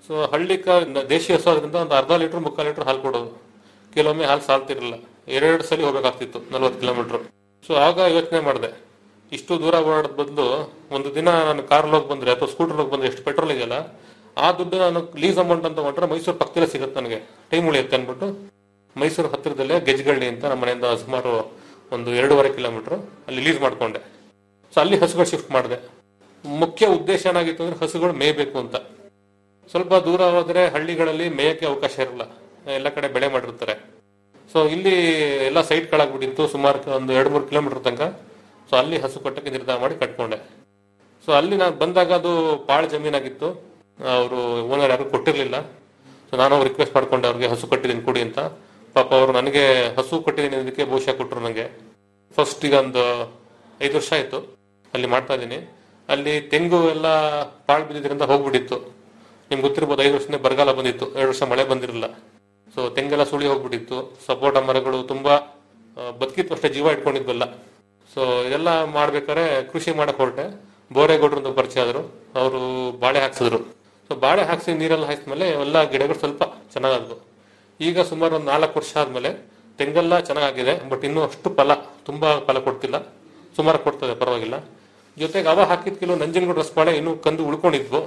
ಸೊ ಹಳ್ಳಿಕ ದೇಶಿ ಹಸು ಆದ್ರಿಂದ ಒಂದು ಅರ್ಧ ಲೀಟರ್ ಮುಕ್ಕಾಲು ಲೀಟರ್ ಹಾಲು ಕೊಡೋದು ಕೆಲವೊಮ್ಮೆ ಹಾಲು ಸಾಲ್ತಿರಲಿಲ್ಲ ಎರಡೆರಡು ಸಲ ಹೋಗ್ಬೇಕಾಗ್ತಿತ್ತು ನಲ್ವತ್ತು ಕಿಲೋಮೀಟರ್ ಸೊ ಆಗ ಯೋಚನೆ ಮಾಡಿದೆ ಇಷ್ಟು ದೂರ ಓಡಾಡೋದ್ ಬದಲು ಒಂದು ದಿನ ನಾನು ಕಾರ್ ಹೋಗಿ ಬಂದ್ರೆ ಅಥವಾ ಸ್ಕೂಟರ್ ಹೋಗಿ ಬಂದ್ರೆ ಎಷ್ಟು ಪೆಟ್ರೋಲ್ ಇದೆಯಲ್ಲ ಆ ದುಡ್ಡು ನಾನು ಲೀಸ್ ಅಮೌಂಟ್ ಅಂತ ತಗೊಂಡ್ರೆ ಮೈಸೂರು ಪಕ್ಕದಲ್ಲೇ ಸಿಗುತ್ತೆ ನನಗೆ ಟೈಮ್ ಉಳಿಯುತ್ತೆ ಅಂದ್ಬಿಟ್ಟು ಮೈಸೂರು ಹತ್ತಿರದಲ್ಲೇ ಗೆಜ್ಗಳ್ಳಿ ಅಂತ ನಮ್ಮ ಮನೆಯಿಂದ ಸುಮಾರು ಒಂದು ಎರಡೂವರೆ ಕಿಲೋಮೀಟರ್ ಅಲ್ಲಿ ಲೀಸ್ ಮಾಡ್ಕೊಂಡೆ ಸೊ ಅಲ್ಲಿ ಹಸುಗಳು ಶಿಫ್ಟ್ ಮಾಡಿದೆ ಮುಖ್ಯ ಉದ್ದೇಶ ಏನಾಗಿತ್ತು ಅಂದ್ರೆ ಹಸುಗಳು ಮೇಯ್ಬೇಕು ಅಂತ ಸ್ವಲ್ಪ ದೂರ ಹೋದ್ರೆ ಹಳ್ಳಿಗಳಲ್ಲಿ ಮೇಯಕ್ಕೆ ಅವಕಾಶ ಇರಲ್ಲ ಎಲ್ಲ ಕಡೆ ಬೆಳೆ ಮಾಡಿರ್ತಾರೆ ಸೊ ಇಲ್ಲಿ ಎಲ್ಲ ಸೈಟ್ಗಳಾಗ್ಬಿಟ್ಟಿತ್ತು ಸುಮಾರು ಒಂದು ಎರಡು ಮೂರು ಕಿಲೋಮೀಟರ್ ತನಕ ಸೊ ಅಲ್ಲಿ ಹಸು ಕಟ್ಟಕ್ಕೆ ನಿರ್ಧಾರ ಮಾಡಿ ಕಟ್ಕೊಂಡೆ ಸೊ ಅಲ್ಲಿ ನಾನು ಬಂದಾಗ ಅದು ಪಾಳ್ ಜಮೀನಾಗಿತ್ತು ಅವರು ಓನರ್ ಯಾರು ಕೊಟ್ಟಿರ್ಲಿಲ್ಲ ಸೊ ನಾನು ರಿಕ್ವೆಸ್ಟ್ ಮಾಡ್ಕೊಂಡೆ ಅವ್ರಿಗೆ ಹಸು ಕಟ್ಟಿದ್ದೀನಿ ಕೊಡಿ ಅಂತ ಪಾಪ ಅವರು ನನಗೆ ಹಸು ಕಟ್ಟಿದ್ದೀನಿ ಅದಕ್ಕೆ ಬಹುಶಃ ಕೊಟ್ಟರು ನನಗೆ ಫಸ್ಟ್ ಈಗ ಒಂದು ಐದು ವರ್ಷ ಆಯ್ತು ಅಲ್ಲಿ ಮಾಡ್ತಾ ಇದ್ದೀನಿ ಅಲ್ಲಿ ತೆಂಗು ಎಲ್ಲ ಪಾಳ್ ಬಿದ್ದಿದ್ರಿಂದ ಹೋಗ್ಬಿಟ್ಟಿತ್ತು ನಿಮ್ಗೆ ಗೊತ್ತಿರ್ಬೋದು ಐದು ವರ್ಷದಿಂದ ಬರಗಾಲ ಬಂದಿತ್ತು ಎರಡು ವರ್ಷ ಮಳೆ ಬಂದಿರಲಿಲ್ಲ ಸೊ ತೆಂಗೆಲ್ಲ ಸುಳಿ ಹೋಗ್ಬಿಟ್ಟಿತ್ತು ಸಪೋಟ ಮರಗಳು ತುಂಬಾ ಆ, ಬದುಕಿತ್ತು ಅಷ್ಟೇ ಜೀವ ಇಟ್ಕೊಂಡಿದ್ವಲ್ಲ ಸೊ ಇದೆಲ್ಲ ಮಾಡ್ಬೇಕಾದ್ರೆ ಕೃಷಿ ಮಾಡಕ್ ಹೊರಟೆ ಬೋರೇಗೌಡರು ಅಂತ ಪರಿಚಯ ಆದ್ರು ಅವರು ಬಾಳೆ ಹಾಕ್ಸಿದ್ರು ಸೊ ಬಾಳೆ ಹಾಕ್ಸಿ ನೀರೆಲ್ಲ ಹಾಕಿದ್ಮೇಲೆ ಎಲ್ಲ ಗಿಡಗಳು ಸ್ವಲ್ಪ ಚೆನ್ನಾಗಾದ್ವು ಈಗ ಸುಮಾರು ಒಂದು ನಾಲ್ಕು ವರ್ಷ ಆದ್ಮೇಲೆ ತೆಂಗೆಲ್ಲ ಚೆನ್ನಾಗಿದೆ ಬಟ್ ಇನ್ನೂ ಅಷ್ಟು ಫಲ ತುಂಬಾ ಫಲ ಕೊಡ್ತಿಲ್ಲ ಸುಮಾರು ಕೊಡ್ತದೆ ಪರವಾಗಿಲ್ಲ ಜೊತೆಗೆ ಅವ ಹಾಕಿದ ಕೆಲವು ನಂಜನಗೂಡು ರಸಬಾಳೆ ಇನ್ನೂ ಕಂದು ಉಳ್ಕೊಂಡಿದ್ವು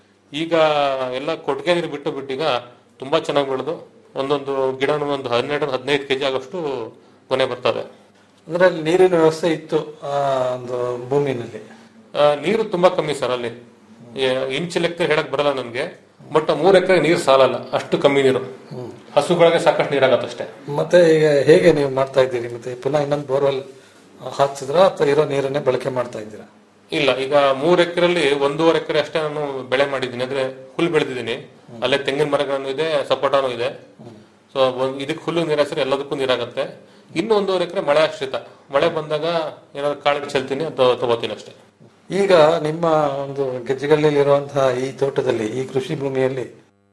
ಈಗ ಎಲ್ಲ ಕೊಟ್ಟಿಗೆ ನೀರು ಬಿಟ್ಟು ಬಿಟ್ಟೀಗ ತುಂಬಾ ಚೆನ್ನಾಗಿ ಬೆಳೆದು ಒಂದೊಂದು ಗಿಡನೂ ಒಂದು ಹನ್ನೆರಡು ಹದಿನೈದು ಕೆಜಿ ಆಗೋಷ್ಟು ಕೊನೆ ಬರ್ತದೆ ಅಂದ್ರೆ ಅಲ್ಲಿ ನೀರಿನ ವ್ಯವಸ್ಥೆ ಇತ್ತು ಆ ಒಂದು ಭೂಮಿನಲ್ಲಿ ಆ, ನೀರು ತುಂಬಾ ಕಮ್ಮಿ ಸರ್ ಅಲ್ಲಿ ಏ- ಇಂಚ್ ಲೆಕ್ಕ ಹೇಳಕ್ ಬರಲ್ಲ ನನ್ಗೆ ಬಟ್ ಮೂರ್ ಎಕರೆ ನೀರು ಸಾಲಲ್ಲ ಅಷ್ಟು ಕಮ್ಮಿ ನೀರು ಹಸುಗಳಿಗೆ ಸಾಕಷ್ಟು ನೀರಾಗತ್ತಷ್ಟೇ ಮತ್ತೆ ಈಗ ಹೇಗೆ ನೀವು ಮಾಡ್ತಾ ಇದ್ದೀರಿ ಮತ್ತೆ ಪುನಃ ಇನ್ನೊಂದು ಬೋರ್ವೆಲ್ ಹಾಕ್ಸಿದ್ರ ಅಥವಾ ಇರೋ ನೀರನ್ನೇ ಬಳಕೆ ಮಾಡ್ತಾ ಇದ್ದೀರಾ ಇಲ್ಲ ಈಗ ಮೂರ್ ಎಕರೆಲ್ಲಿ ಒಂದೂವರೆ ಎಕರೆ ಅಷ್ಟೇ ನಾನು ಬೆಳೆ ಮಾಡಿದ್ದೀನಿ ಅಂದ್ರೆ ಹುಲ್ ಬೆಳೆದಿದ್ದೀನಿ ಅಲ್ಲೇ ತೆಂಗಿನ ಮರಗಳನ್ನು ಇದೆ ಸಪೋಟಾನು ಇದೆ ಸೊ ಇದಕ್ಕೆ ಹುಲ್ಲು ನೀರಾಸರಿ ಎಲ್ಲದಕ್ಕೂ ನೀರಾಗತ್ತೆ ಇನ್ನು ಒಂದೂವರೆ ಎಕರೆ ಮಳೆ ಆಶ್ರಿತ ಮಳೆ ಬಂದಾಗ ಏನಾದ್ರು ಕಾಳಿಗೆ ಚೆಲ್ತೀನಿ ಅಥವಾ ತಗೋತೀನಿ ಅಷ್ಟೇ ಈಗ ನಿಮ್ಮ ಒಂದು ಗೆಜ್ಜೆಗಲ್ಲಿರುವಂತಹ ಈ ತೋಟದಲ್ಲಿ ಈ ಕೃಷಿ ಭೂಮಿಯಲ್ಲಿ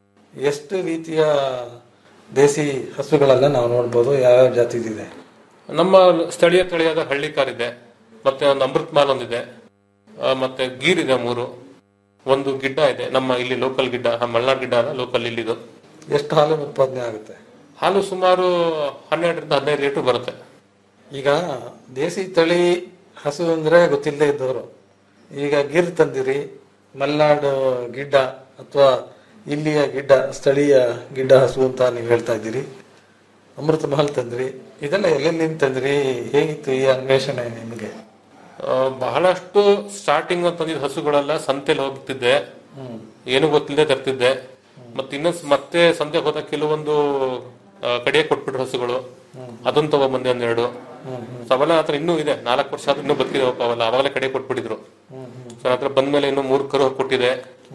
ಎಷ್ಟು ರೀತಿಯ ದೇಸಿ ಹಸುಗಳೆಲ್ಲ ನಾವು ನೋಡ್ಬೋದು ಯಾವ್ಯಾವ ಜಾತಿದಿದೆ ನಮ್ಮ ಸ್ಥಳೀಯ ತಳಿಯಾದ ಹಳ್ಳಿಕಾರ್ ಇದೆ ಮತ್ತೆ ಒಂದು ಅಮೃತ್ ಮಾಲ್ ಒಂದಿದೆ ಆ, ಮತ್ತೆ ಗೀರ್ ಇದೆ ಮೂರು ಒಂದು ಗಿಡ್ಡ ಇದೆ ನಮ್ಮ ಇಲ್ಲಿ ಲೋಕಲ್ ಗಿಡ್ಡ ಆ, ಮಲ್ನಾಡ್ ಗಿಡ್ಡ ಲೋಕಲ್ ಇಲ್ಲಿದು ಎಷ್ಟು ಹಾಲು ಉತ್ಪಾದನೆ ಆಗುತ್ತೆ ಹಾಲು ಸುಮಾರು ಹನ್ನೆರಡರಿಂದ ಹದಿನೈದು ಲೀಟರ್ ಬರುತ್ತೆ ಈಗ ದೇಸಿ ತಳಿ ಹಸು ಅಂದ್ರೆ ಗೊತ್ತಿಲ್ಲದೆ ಇದ್ದವರು ಈಗ ಗಿರ್ ತಂದಿರಿ ಮಲ್ನಾಡು ಗಿಡ್ಡ ಅಥವಾ ಇಲ್ಲಿಯ ಗಿಡ್ಡ ಸ್ಥಳೀಯ ಗಿಡ್ಡ ಹಸು ಅಂತ ನೀವು ಹೇಳ್ತಾ ಇದ್ದೀರಿ ಅಮೃತ ಮಹಲ್ ತಂದ್ರಿ ಇದೆಲ್ಲ ಎಲ್ಲೆಲ್ಲಿಂದ ತಂದ್ರಿ ಹೇಗಿತ್ತು ಈ ಅನ್ವೇಷಣೆ ನಿಮಗೆ ಆ, ಬಹಳಷ್ಟು ಸ್ಟಾರ್ಟಿಂಗ್ ತಂದಿದ್ದ ಹಸುಗಳೆಲ್ಲ ಸಂತೆಲಿ ಹೋಗ್ತಿದ್ದೆ ಏನು ಗೊತ್ತಿಲ್ಲದೆ ತರ್ತಿದ್ದೆ ಮತ್ತೆ ಇನ್ನೊಂದ್ ಮತ್ತೆ ಸಂತೆ ಹೋದಾಗ ಕೆಲವೊಂದು ಕಡಿಯಕ್ಕೆ ಕೊಟ್ಬಿಟ್ರು ಹಸುಗಳು ಅದನ್ನ ತಗೊಂಡ್ಬಂದೆ ಒಂದೆರಡು ಸೊ ಅವೆಲ್ಲ ಹತ್ರ ಇನ್ನೂ ಇದೆ ನಾಲ್ಕು ವರ್ಷ ಆದ್ರೂ ಇನ್ನೂ ಬದುಕಿದಾವಪ್ಪ ಅವೆಲ್ಲ ಅವಾಗಲೇ ಕಡೆ ಕೊಟ್ಬಿಟ್ಟಿದ್ರು ಸೊ ನನ್ನ ಹತ್ರ ಬಂದ್ಮೇಲೆ ಇನ್ನೂ ಮೂರು ಕರು ಕೊಟ್ಟಿದೆ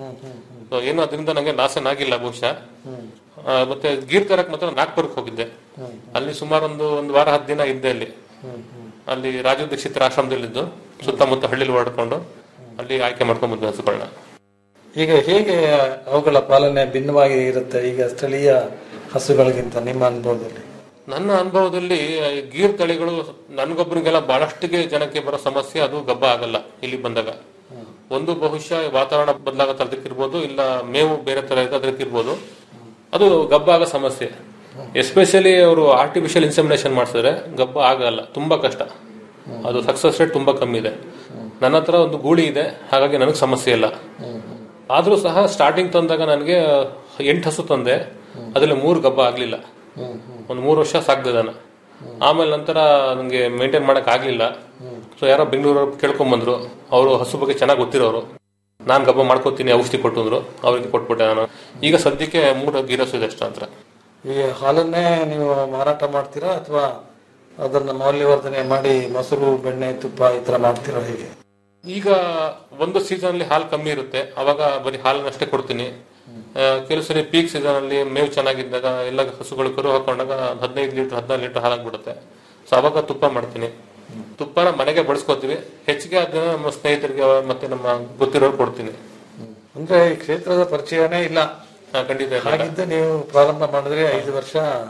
ಸೊ ಏನು ಅದರಿಂದ ನಂಗೆ ಲಾಸ್ ಏನಾಗಿಲ್ಲ ಬಹುಶಃ ಆ, ಮತ್ತೆ ಗೀರ್ ತರಕ್ ಮಾತ್ರ ನಾಗ್ಪುರಕ್ಕೆ ಹೋಗಿದ್ದೆ ಅಲ್ಲಿ ಸುಮಾರು ಒಂದು ಒಂದು ವಾರ ಹತ್ತು ದಿನ ಇದ್ದೆ ಅಲ್ಲಿ ಅಲ್ಲಿ ರಾಜೀವ್ ದೀಕ್ಷಿತರ ಆಶ್ರಮದಲ್ಲಿದ್ದು ಸುತ್ತಮುತ್ತ ಹಳ್ಳಿಲಿ ಓಡಾಡ್ಕೊಂಡು ಅಲ್ಲಿ ಆಯ್ಕೆ ಮಾಡ್ಕೊಂಡ್ ಬಂದ್ವಿ ಹಸುಗಳನ್ನ ಈಗ ಹೇಗೆ ಅವುಗಳ ಪಾಲನೆ ಭಿನ್ನವಾಗಿ ಇರುತ್ತೆ ಈಗ ಸ್ಥಳೀಯ ಹಸುಗಳಿಗಿಂತ ನಿಮ್ಮ ಅನುಭವದಲ್ಲಿ ನನ್ನ ಅನುಭವದಲ್ಲಿ ಆ, ಗೀರ್ ತಳಿಗಳು ನನ್ಗೊಬ್ಬರಿಗೆಲ್ಲ ಬಹಳಷ್ಟಿಗೆ ಜನಕ್ಕೆ ಬರೋ ಸಮಸ್ಯೆ ಅದು ಗಬ್ಬ ಆಗಲ್ಲ ಇಲ್ಲಿ ಬಂದಾಗ ಒಂದು ಬಹುಶಃ ವಾತಾವರಣ ಬದಲಾಗತ್ತೆ ಅದಕ್ಕಿರ್ಬೋದು ಇಲ್ಲ ಮೇವು ಬೇರೆ ತರ ಇದೆ ಅದಕ್ಕಿರ್ಬೋದು ಅದು ಗಬ್ಬ ಆಗೋ ಸಮಸ್ಯೆ ಎಸ್ಪೆಷಲಿ ಅವರು ಆರ್ಟಿಫಿಷಿಯಲ್ ಇನ್ಸಮಿನೇಷನ್ ಮಾಡಿಸಿದ್ರೆ ಗಬ್ಬ ಆಗಲ್ಲ ತುಂಬಾ ಕಷ್ಟ ಅದು ಸಕ್ಸಸ್ ರೇಟ್ ತುಂಬಾ ಕಮ್ಮಿ ಇದೆ ನನ್ನ ಹತ್ರ ಒಂದು ಗೂಳಿ ಇದೆ ಹಾಗಾಗಿ ನನಗೆ ಸಮಸ್ಯೆ ಇಲ್ಲ ಆದ್ರೂ ಸಹ ಸ್ಟಾರ್ಟಿಂಗ್ ತಂದಾಗ ನನಗೆ ಎಂಟು ಹಸು ತಂದೆ ಅದ್ರಲ್ಲಿ ಮೂರು ಗಬ್ಬ ಆಗ್ಲಿಲ್ಲ ಒಂದು ಮೂರು ವರ್ಷ ಸಾಕ್ದೆ ನಾನು ಆಮೇಲೆ ನಂತರ ನನಗೆ ಮೇಂಟೈನ್ ಮಾಡಕ್ ಆಗ್ಲಿಲ್ಲ ಸೊ ಯಾರೋ ಬೆಂಗಳೂರು ಕೇಳ್ಕೊಂಡ್ ಬಂದ್ರು ಅವರು ಹಸು ಬಗ್ಗೆ ಚೆನ್ನಾಗಿ ಗೊತ್ತಿರೋರು ನಾನ್ ಗಬ್ಬ ಮಾಡ್ಕೋತೀನಿ ಔಷಧಿ ಕೊಟ್ಟಿದ್ರು ಅವ್ರಿಗೆ ಕೊಟ್ಬಿಟ್ಟೆ ನಾನು ಈಗ ಸದ್ಯಕ್ಕೆ ಮೂರು ಗಿರಸು ಇದೆ ಅಷ್ಟ ಹತ್ರ ಈ ಹಾಲನ್ನೇ ನೀವು ಮಾರಾಟ ಮಾಡ್ತೀರಾ ಅಥವಾ ಅದನ್ನ ಮೌಲ್ಯವರ್ಧನೆ ಮಾಡಿ ಮೊಸರು ಬೆಣ್ಣೆ ತುಪ್ಪ ಈ ತರ ಮಾಡ್ತೀರಾ ಹೇಗೆ ಈಗ ಒಂದು ಸೀಸನ್ ಅಲ್ಲಿ ಹಾಲು ಕಮ್ಮಿ ಇರುತ್ತೆ ಅವಾಗ ಬರೀ ಹಾಲನ್ನಷ್ಟೇ ಕೊಡ್ತೀನಿ ಆ, ಕೆಲವು ಸರಿ ಪೀಕ್ ಸೀಸನ್ ಅಲ್ಲಿ ಮೇವು ಚೆನ್ನಾಗಿದ್ದಾಗ ಎಲ್ಲ ಹಸುಗಳು ಕರು ಹಾಕೊಂಡಾಗ ಹದಿನೈದು ಲೀಟರ್ ಹದಿನಾರು ಲೀಟರ್ ಹಾಲಾಗ್ಬಿಡುತ್ತೆ ಸೊ ಅವಾಗ ತುಪ್ಪ ಮಾಡ್ತೀನಿ ತುಪ್ಪನ ಮನೆಗೆ ಬಳಸ್ಕೊತೀವಿ ಹೆಚ್ಚಿಗೆ ಅದನ್ನ ನಮ್ಮ ಸ್ನೇಹಿತರಿಗೆ ಮತ್ತೆ ನಮ್ಮ ಗೊತ್ತಿರೋರು ಕೊಡ್ತೀನಿ ಅಂದ್ರೆ ಈ ಕ್ಷೇತ್ರದ ಪರಿಚಯನೇ ಇಲ್ಲ ಹಾ, ಖಂಡಿತ ಇಲ್ಲ. ಹಾಗಿದ್ದ ನೀವು ಪ್ರಾರಂಭ ಮಾಡಿದ್ರೆ ಐದು ವರ್ಷ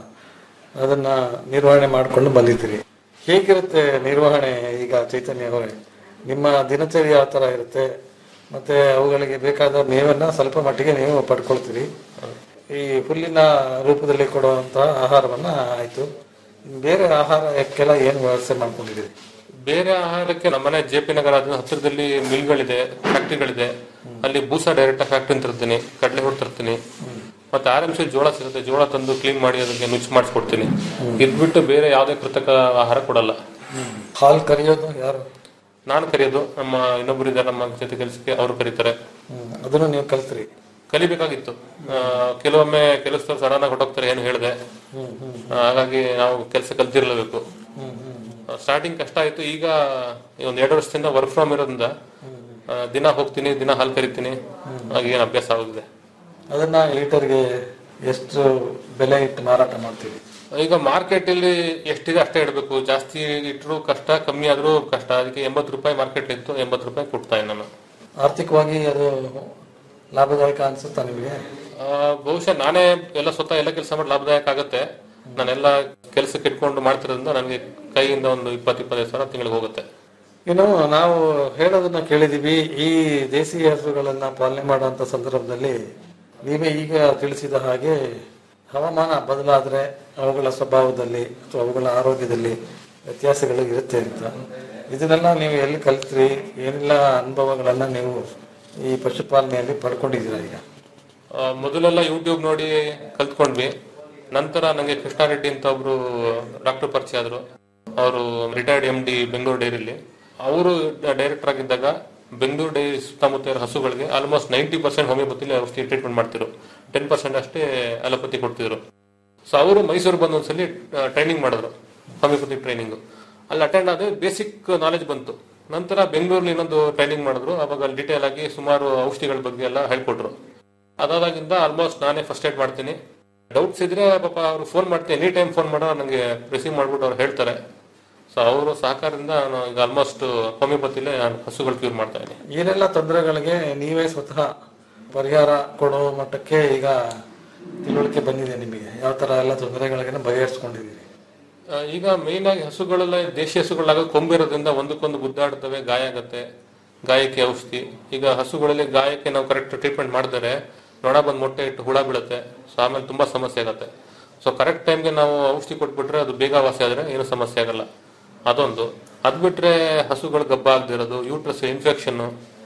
ಅದನ್ನ ನಿರ್ವಹಣೆ ಮಾಡ್ಕೊಂಡು ಬಂದಿದ್ದೀರಿ ಹೇಗಿರುತ್ತೆ ನಿರ್ವಹಣೆ ಈಗ ಚೈತನ್ಯ ಅವರೇ ನಿಮ್ಮ ದಿನಚರಿ ಯಾವ ತರ ಇರುತ್ತೆ ಮತ್ತೆ ಅವುಗಳಿಗೆ ಬೇಕಾದ ಮೇವನ್ನ ಸ್ವಲ್ಪ ಮಟ್ಟಿಗೆ ನೀವು ಪಡ್ಕೊಳ್ತೀರಿ ಈ ಹುಲ್ಲಿನ ರೂಪದಲ್ಲಿ ಕೊಡುವಂತಹ ಆಹಾರವನ್ನ ಆಯ್ತು ಇನ್ನು ಬೇರೆ ಆಹಾರಕ್ಕೆಲ್ಲ ಏನು ವ್ಯವಸ್ಥೆ ಮಾಡ್ಕೊಂಡಿದ್ದೀರಿ ಬೇರೆ ಆಹಾರಕ್ಕೆ ನಮ್ಮನೆ ಜೆ ಪಿ ನಗರ ಅದ್ರ ಹತ್ತಿರದಲ್ಲಿ ಮಿಲ್ಗಳಿದೆ ಫ್ಯಾಕ್ಟ್ರಿಗಳಿದೆ ಅಲ್ಲಿ ಬೂಸ ಡೈರೆಕ್ಟ್ ಫ್ಯಾಕ್ಟ್ರಿ ತರ್ತೀನಿ ಕಡಲೆ ಹೊಟ್ಟು ತರ್ತೀನಿ ಮತ್ತೆ ಆರ್ ಎಂ ಸಿ ಜೋಳ ಸಿಗುತ್ತೆ ಜೋಳ ತಂದು ಕ್ಲೀನ್ ಮಾಡಿ ಅದಕ್ಕೆ ನುಚ್ಚು ಮಾಡಿಸ್ಕೊಡ್ತೀನಿ ಇದ್ಬಿಟ್ಟು ಬೇರೆ ಯಾವುದೇ ಕೃತಕ ಆಹಾರ ಕೊಡಲ್ಲ ಹಾಲು ಕರೆಯೋದು ಯಾರು ನಾನು ಕರೆಯೋದು ನಮ್ಮ ಇನ್ನೊಬ್ರು ಇದ್ದಾರೆ ನಮ್ಮ ಜೊತೆ ಕೆಲಸಕ್ಕೆ ಅವರು ಕರೀತಾರೆ ಹ್ಮ್. ಅದನ್ನು ನೀವು ಕಲ್ತ್ರಿ ಕಲಿಬೇಕಾಗಿತ್ತು ಆ, ಕೆಲವೊಮ್ಮೆ ಕೆಲಸದವ್ರು ಸಡನ್ ಆಗಿ ಹೊಟ್ಟೋಗ್ತಾರೆ ಏನು ಹೇಳಿದೆ ಹಾಗಾಗಿ ನಾವು ಕೆಲಸ ಕಲ್ತಿರ್ಲೇಬೇಕು ಸ್ಟಾರ್ಟಿಂಗ್ ಕಷ್ಟ ಆಯ್ತು ಈಗ ಒಂದ್ ಎರಡು ವರ್ಷದಿಂದ ವರ್ಕ್ ಫ್ರಮ್ ಇರೋದ್ರಿಂದ ಆ, ದಿನ ಹೋಗ್ತೀನಿ ದಿನ ಹಾಲು ಕರಿತೀನಿ ಹಾಗೆ ಏನು ಅಭ್ಯಾಸ ಆಗಿದೆ ಅದನ್ನ ಲೀಟರ್ಗೆ ಎಷ್ಟು ಬೆಲೆ ಇಟ್ಟು ಮಾರಾಟ ಮಾಡ್ತೀವಿ ಈಗ ಮಾರ್ಕೆಟ್ ಅಲ್ಲಿ ಎಷ್ಟಿದೆ ಅಷ್ಟೇ ಇಡಬೇಕು ಜಾಸ್ತಿ ಇಟ್ಟರು ಕಷ್ಟ ಕಮ್ಮಿ ಆದ್ರೂ ಕಷ್ಟ ಅದಕ್ಕೆ ಎಂಬತ್ತು ರೂಪಾಯಿ ಮಾರ್ಕೆಟ್ ಇತ್ತು ಎಂಬತ್ತು ರೂಪಾಯಿ ಕೊಡ್ತಾ ನಾನು ಆರ್ಥಿಕವಾಗಿ ಅದು ಲಾಭದಾಯಕ ಅನ್ಸುತ್ತಾ ನಿಮಗೆ ಆ, ಬಹುಶಃ ನಾನೇ ಎಲ್ಲ ಸ್ವತಃ ಎಲ್ಲ ಕೆಲಸ ಮಾಡಿ ಲಾಭದಾಯಕ ಆಗುತ್ತೆ ನಾನೆಲ್ಲ ಕೆಲಸಕ್ಕೆ ಇಟ್ಕೊಂಡು ಮಾಡ್ತಿರೋದ್ರಿಂದ ನನಗೆ ಕೈಯಿಂದ ಒಂದು ಇಪ್ಪತ್ತು ಇಪ್ಪತ್ತೈದು ಸಾವಿರ ತಿಂಗಳಿಗೆ ಹೋಗುತ್ತೆ ಇನ್ನು ನಾವು ಹೇಳೋದನ್ನ ಕೇಳಿದೀವಿ ಈ ದೇಸಿ ಹಸುಗಳನ್ನ ಪಾಲನೆ ಮಾಡುವಂತ ಸಂದರ್ಭದಲ್ಲಿ ನೀವೇ ಈಗ ತಿಳಿಸಿದ ಹಾಗೆ ಹವಾಮಾನ ಬದಲಾದ್ರೆ ಅವುಗಳ ಸ್ವಭಾವದಲ್ಲಿ ಅಥವಾ ಅವುಗಳ ಆರೋಗ್ಯದಲ್ಲಿ ವ್ಯತ್ಯಾಸಗಳು ಇರುತ್ತೆ ಅಂತ ಇದನ್ನೆಲ್ಲ ನೀವು ಎಲ್ಲಿ ಕಲ್ತ್ರಿ ಏನೆಲ್ಲ ಅನುಭವಗಳನ್ನ ನೀವು ಈ ಪಶುಪಾಲನೆಯಲ್ಲಿ ಪಡ್ಕೊಂಡಿದ್ದೀರಾ ಈಗ ಆ, ಮೊದಲೆಲ್ಲ ಯೂಟ್ಯೂಬ್ ನೋಡಿ ಕಲ್ತ್ಕೊಂಡ್ವಿ ನಂತರ ನನಗೆ ಕೃಷ್ಣಾರೆಡ್ಡಿ ಅಂತ ಒಬ್ರು ಡಾಕ್ಟರ್ ಪರಿಚಯ ಆದ್ರು ಅವರು ರಿಟೈರ್ಡ್ ಎಂ ಡಿ ಬೆಂಗಳೂರು ಡೈರಿಲಿ ಅವರು ಡೈರೆಕ್ಟರ್ ಆಗಿದ್ದಾಗ ಬೆಂಗಳೂರು ಡೈರಿ ಸುತ್ತಮುತ್ತ ಇರೋ ಹಸುಗಳಿಗೆ ಆಲ್ಮೋಸ್ಟ್ ನೈಂಟಿ ಪರ್ಸೆಂಟ್ ಹೋಮಿಯೋಪತಿಲಿ ಔಷಧಿ ಟ್ರೀಟ್ಮೆಂಟ್ ಮಾಡ್ತಿದ್ರು ಟೆನ್ ಪರ್ಸೆಂಟ್ ಅಷ್ಟೇ ಅಲೋಪತಿ ಕೊಡ್ತಿದ್ರು ಸೊ ಅವರು ಮೈಸೂರು ಬಂದು ಒಂದ್ಸಲಿ ಟ್ರೈನಿಂಗ್ ಮಾಡಿದ್ರು ಹೋಮಿಯೋಪತಿ ಟ್ರೈನಿಂಗ್ ಅಲ್ಲಿ ಅಟೆಂಡ್ ಆದ್ರೆ ಬೇಸಿಕ್ ನಾಲೆಜ್ ಬಂತು ನಂತರ ಬೆಂಗಳೂರಲ್ಲಿ ಇನ್ನೊಂದು ಟ್ರೈನಿಂಗ್ ಮಾಡಿದ್ರು ಅವಾಗ ಅಲ್ಲಿ ಡೀಟೇಲ್ ಆಗಿ ಸುಮಾರು ಔಷಧಿಗಳ ಬಗ್ಗೆ ಎಲ್ಲ ಹೇಳ್ಕೊಟ್ರು ಅದಾದಾಗಿಂದ ಆಲ್ಮೋಸ್ಟ್ ನಾನೇ ಫಸ್ಟ್ ಏಡ್ ಮಾಡ್ತೀನಿ ಡೌಟ್ಸ್ ಇದ್ರೆ ಪಾಪ ಅವ್ರು ಫೋನ್ ಮಾಡ್ತೀನಿ ಎನಿ ಟೈಮ್ ಫೋನ್ ಮಾಡೋ ನನಗೆ ರಿಸೀವ್ ಮಾಡ್ಬಿಟ್ಟು ಅವ್ರು ಹೇಳ್ತಾರೆ ಸೊ ಅವರು ಸಹಕಾರದಿಂದ ನಾನು ಈಗ ಆಲ್ಮೋಸ್ಟ್ ಹೋಮಿಯೋಪತಿಲೇ ನಾನು ಹಸುಗಳು ಕ್ಯೂರ್ ಮಾಡ್ತಾ ಇದ್ದೀನಿ ಏನೆಲ್ಲ ತೊಂದರೆಗಳಿಗೆ ನೀವೇ ಸ್ವತಃ ಪರಿಹಾರ ಕೊಡೋ ಮಟ್ಟಕ್ಕೆ ಈಗ ತಿಳುವಳಿಕೆ ಬಂದಿದೆ ನಿಮಗೆ ಯಾವ ತರ ಎಲ್ಲ ತೊಂದರೆಗಳಿಗೆ ಬಗೆಹರಿಸ್ಕೊಂಡಿದ್ದೀರಿ ಆ, ಈಗ ಮೇನ್ ಆಗಿ ಹಸುಗಳೆಲ್ಲ ದೇಶಿ ಹಸುಗಳಾಗ ಕೊಂಬಿರೋದ್ರಿಂದ ಒಂದಕ್ಕೊಂದು ಗುದ್ದಾಡ್ತವೆ ಗಾಯ ಆಗತ್ತೆ ಗಾಯಕ್ಕೆ ಔಷಧಿ ಈಗ ಹಸುಗಳಲ್ಲಿ ಗಾಯಕ್ಕೆ ನಾವು ಕರೆಕ್ಟ್ ಟ್ರೀಟ್ಮೆಂಟ್ ಮಾಡಿದರೆ ನೊಣ ಬಂದು ಮೊಟ್ಟೆ ಇಟ್ಟು ಹುಳ ಬೀಳುತ್ತೆ ಸೊ ಆಮೇಲೆ ತುಂಬಾ ಸಮಸ್ಯೆ ಆಗತ್ತೆ ಸೊ ಕರೆಕ್ಟ್ ಟೈಮ್ಗೆ ನಾವು ಔಷಧಿ ಕೊಟ್ಬಿಟ್ರೆ ಅದು ಬೇಗ ವಾಸಿ ಆದ್ರೆ ಏನು ಸಮಸ್ಯೆ ಆಗಲ್ಲ ಅದೊಂದು ಅದ್ ಬಿಟ್ರೆ ಹಸುಗಳು ಗಬ್ಬ ಆಗದಿರೋದು ಯೂಟ್ರಸ್ ಇನ್ಫೆಕ್ಷನ್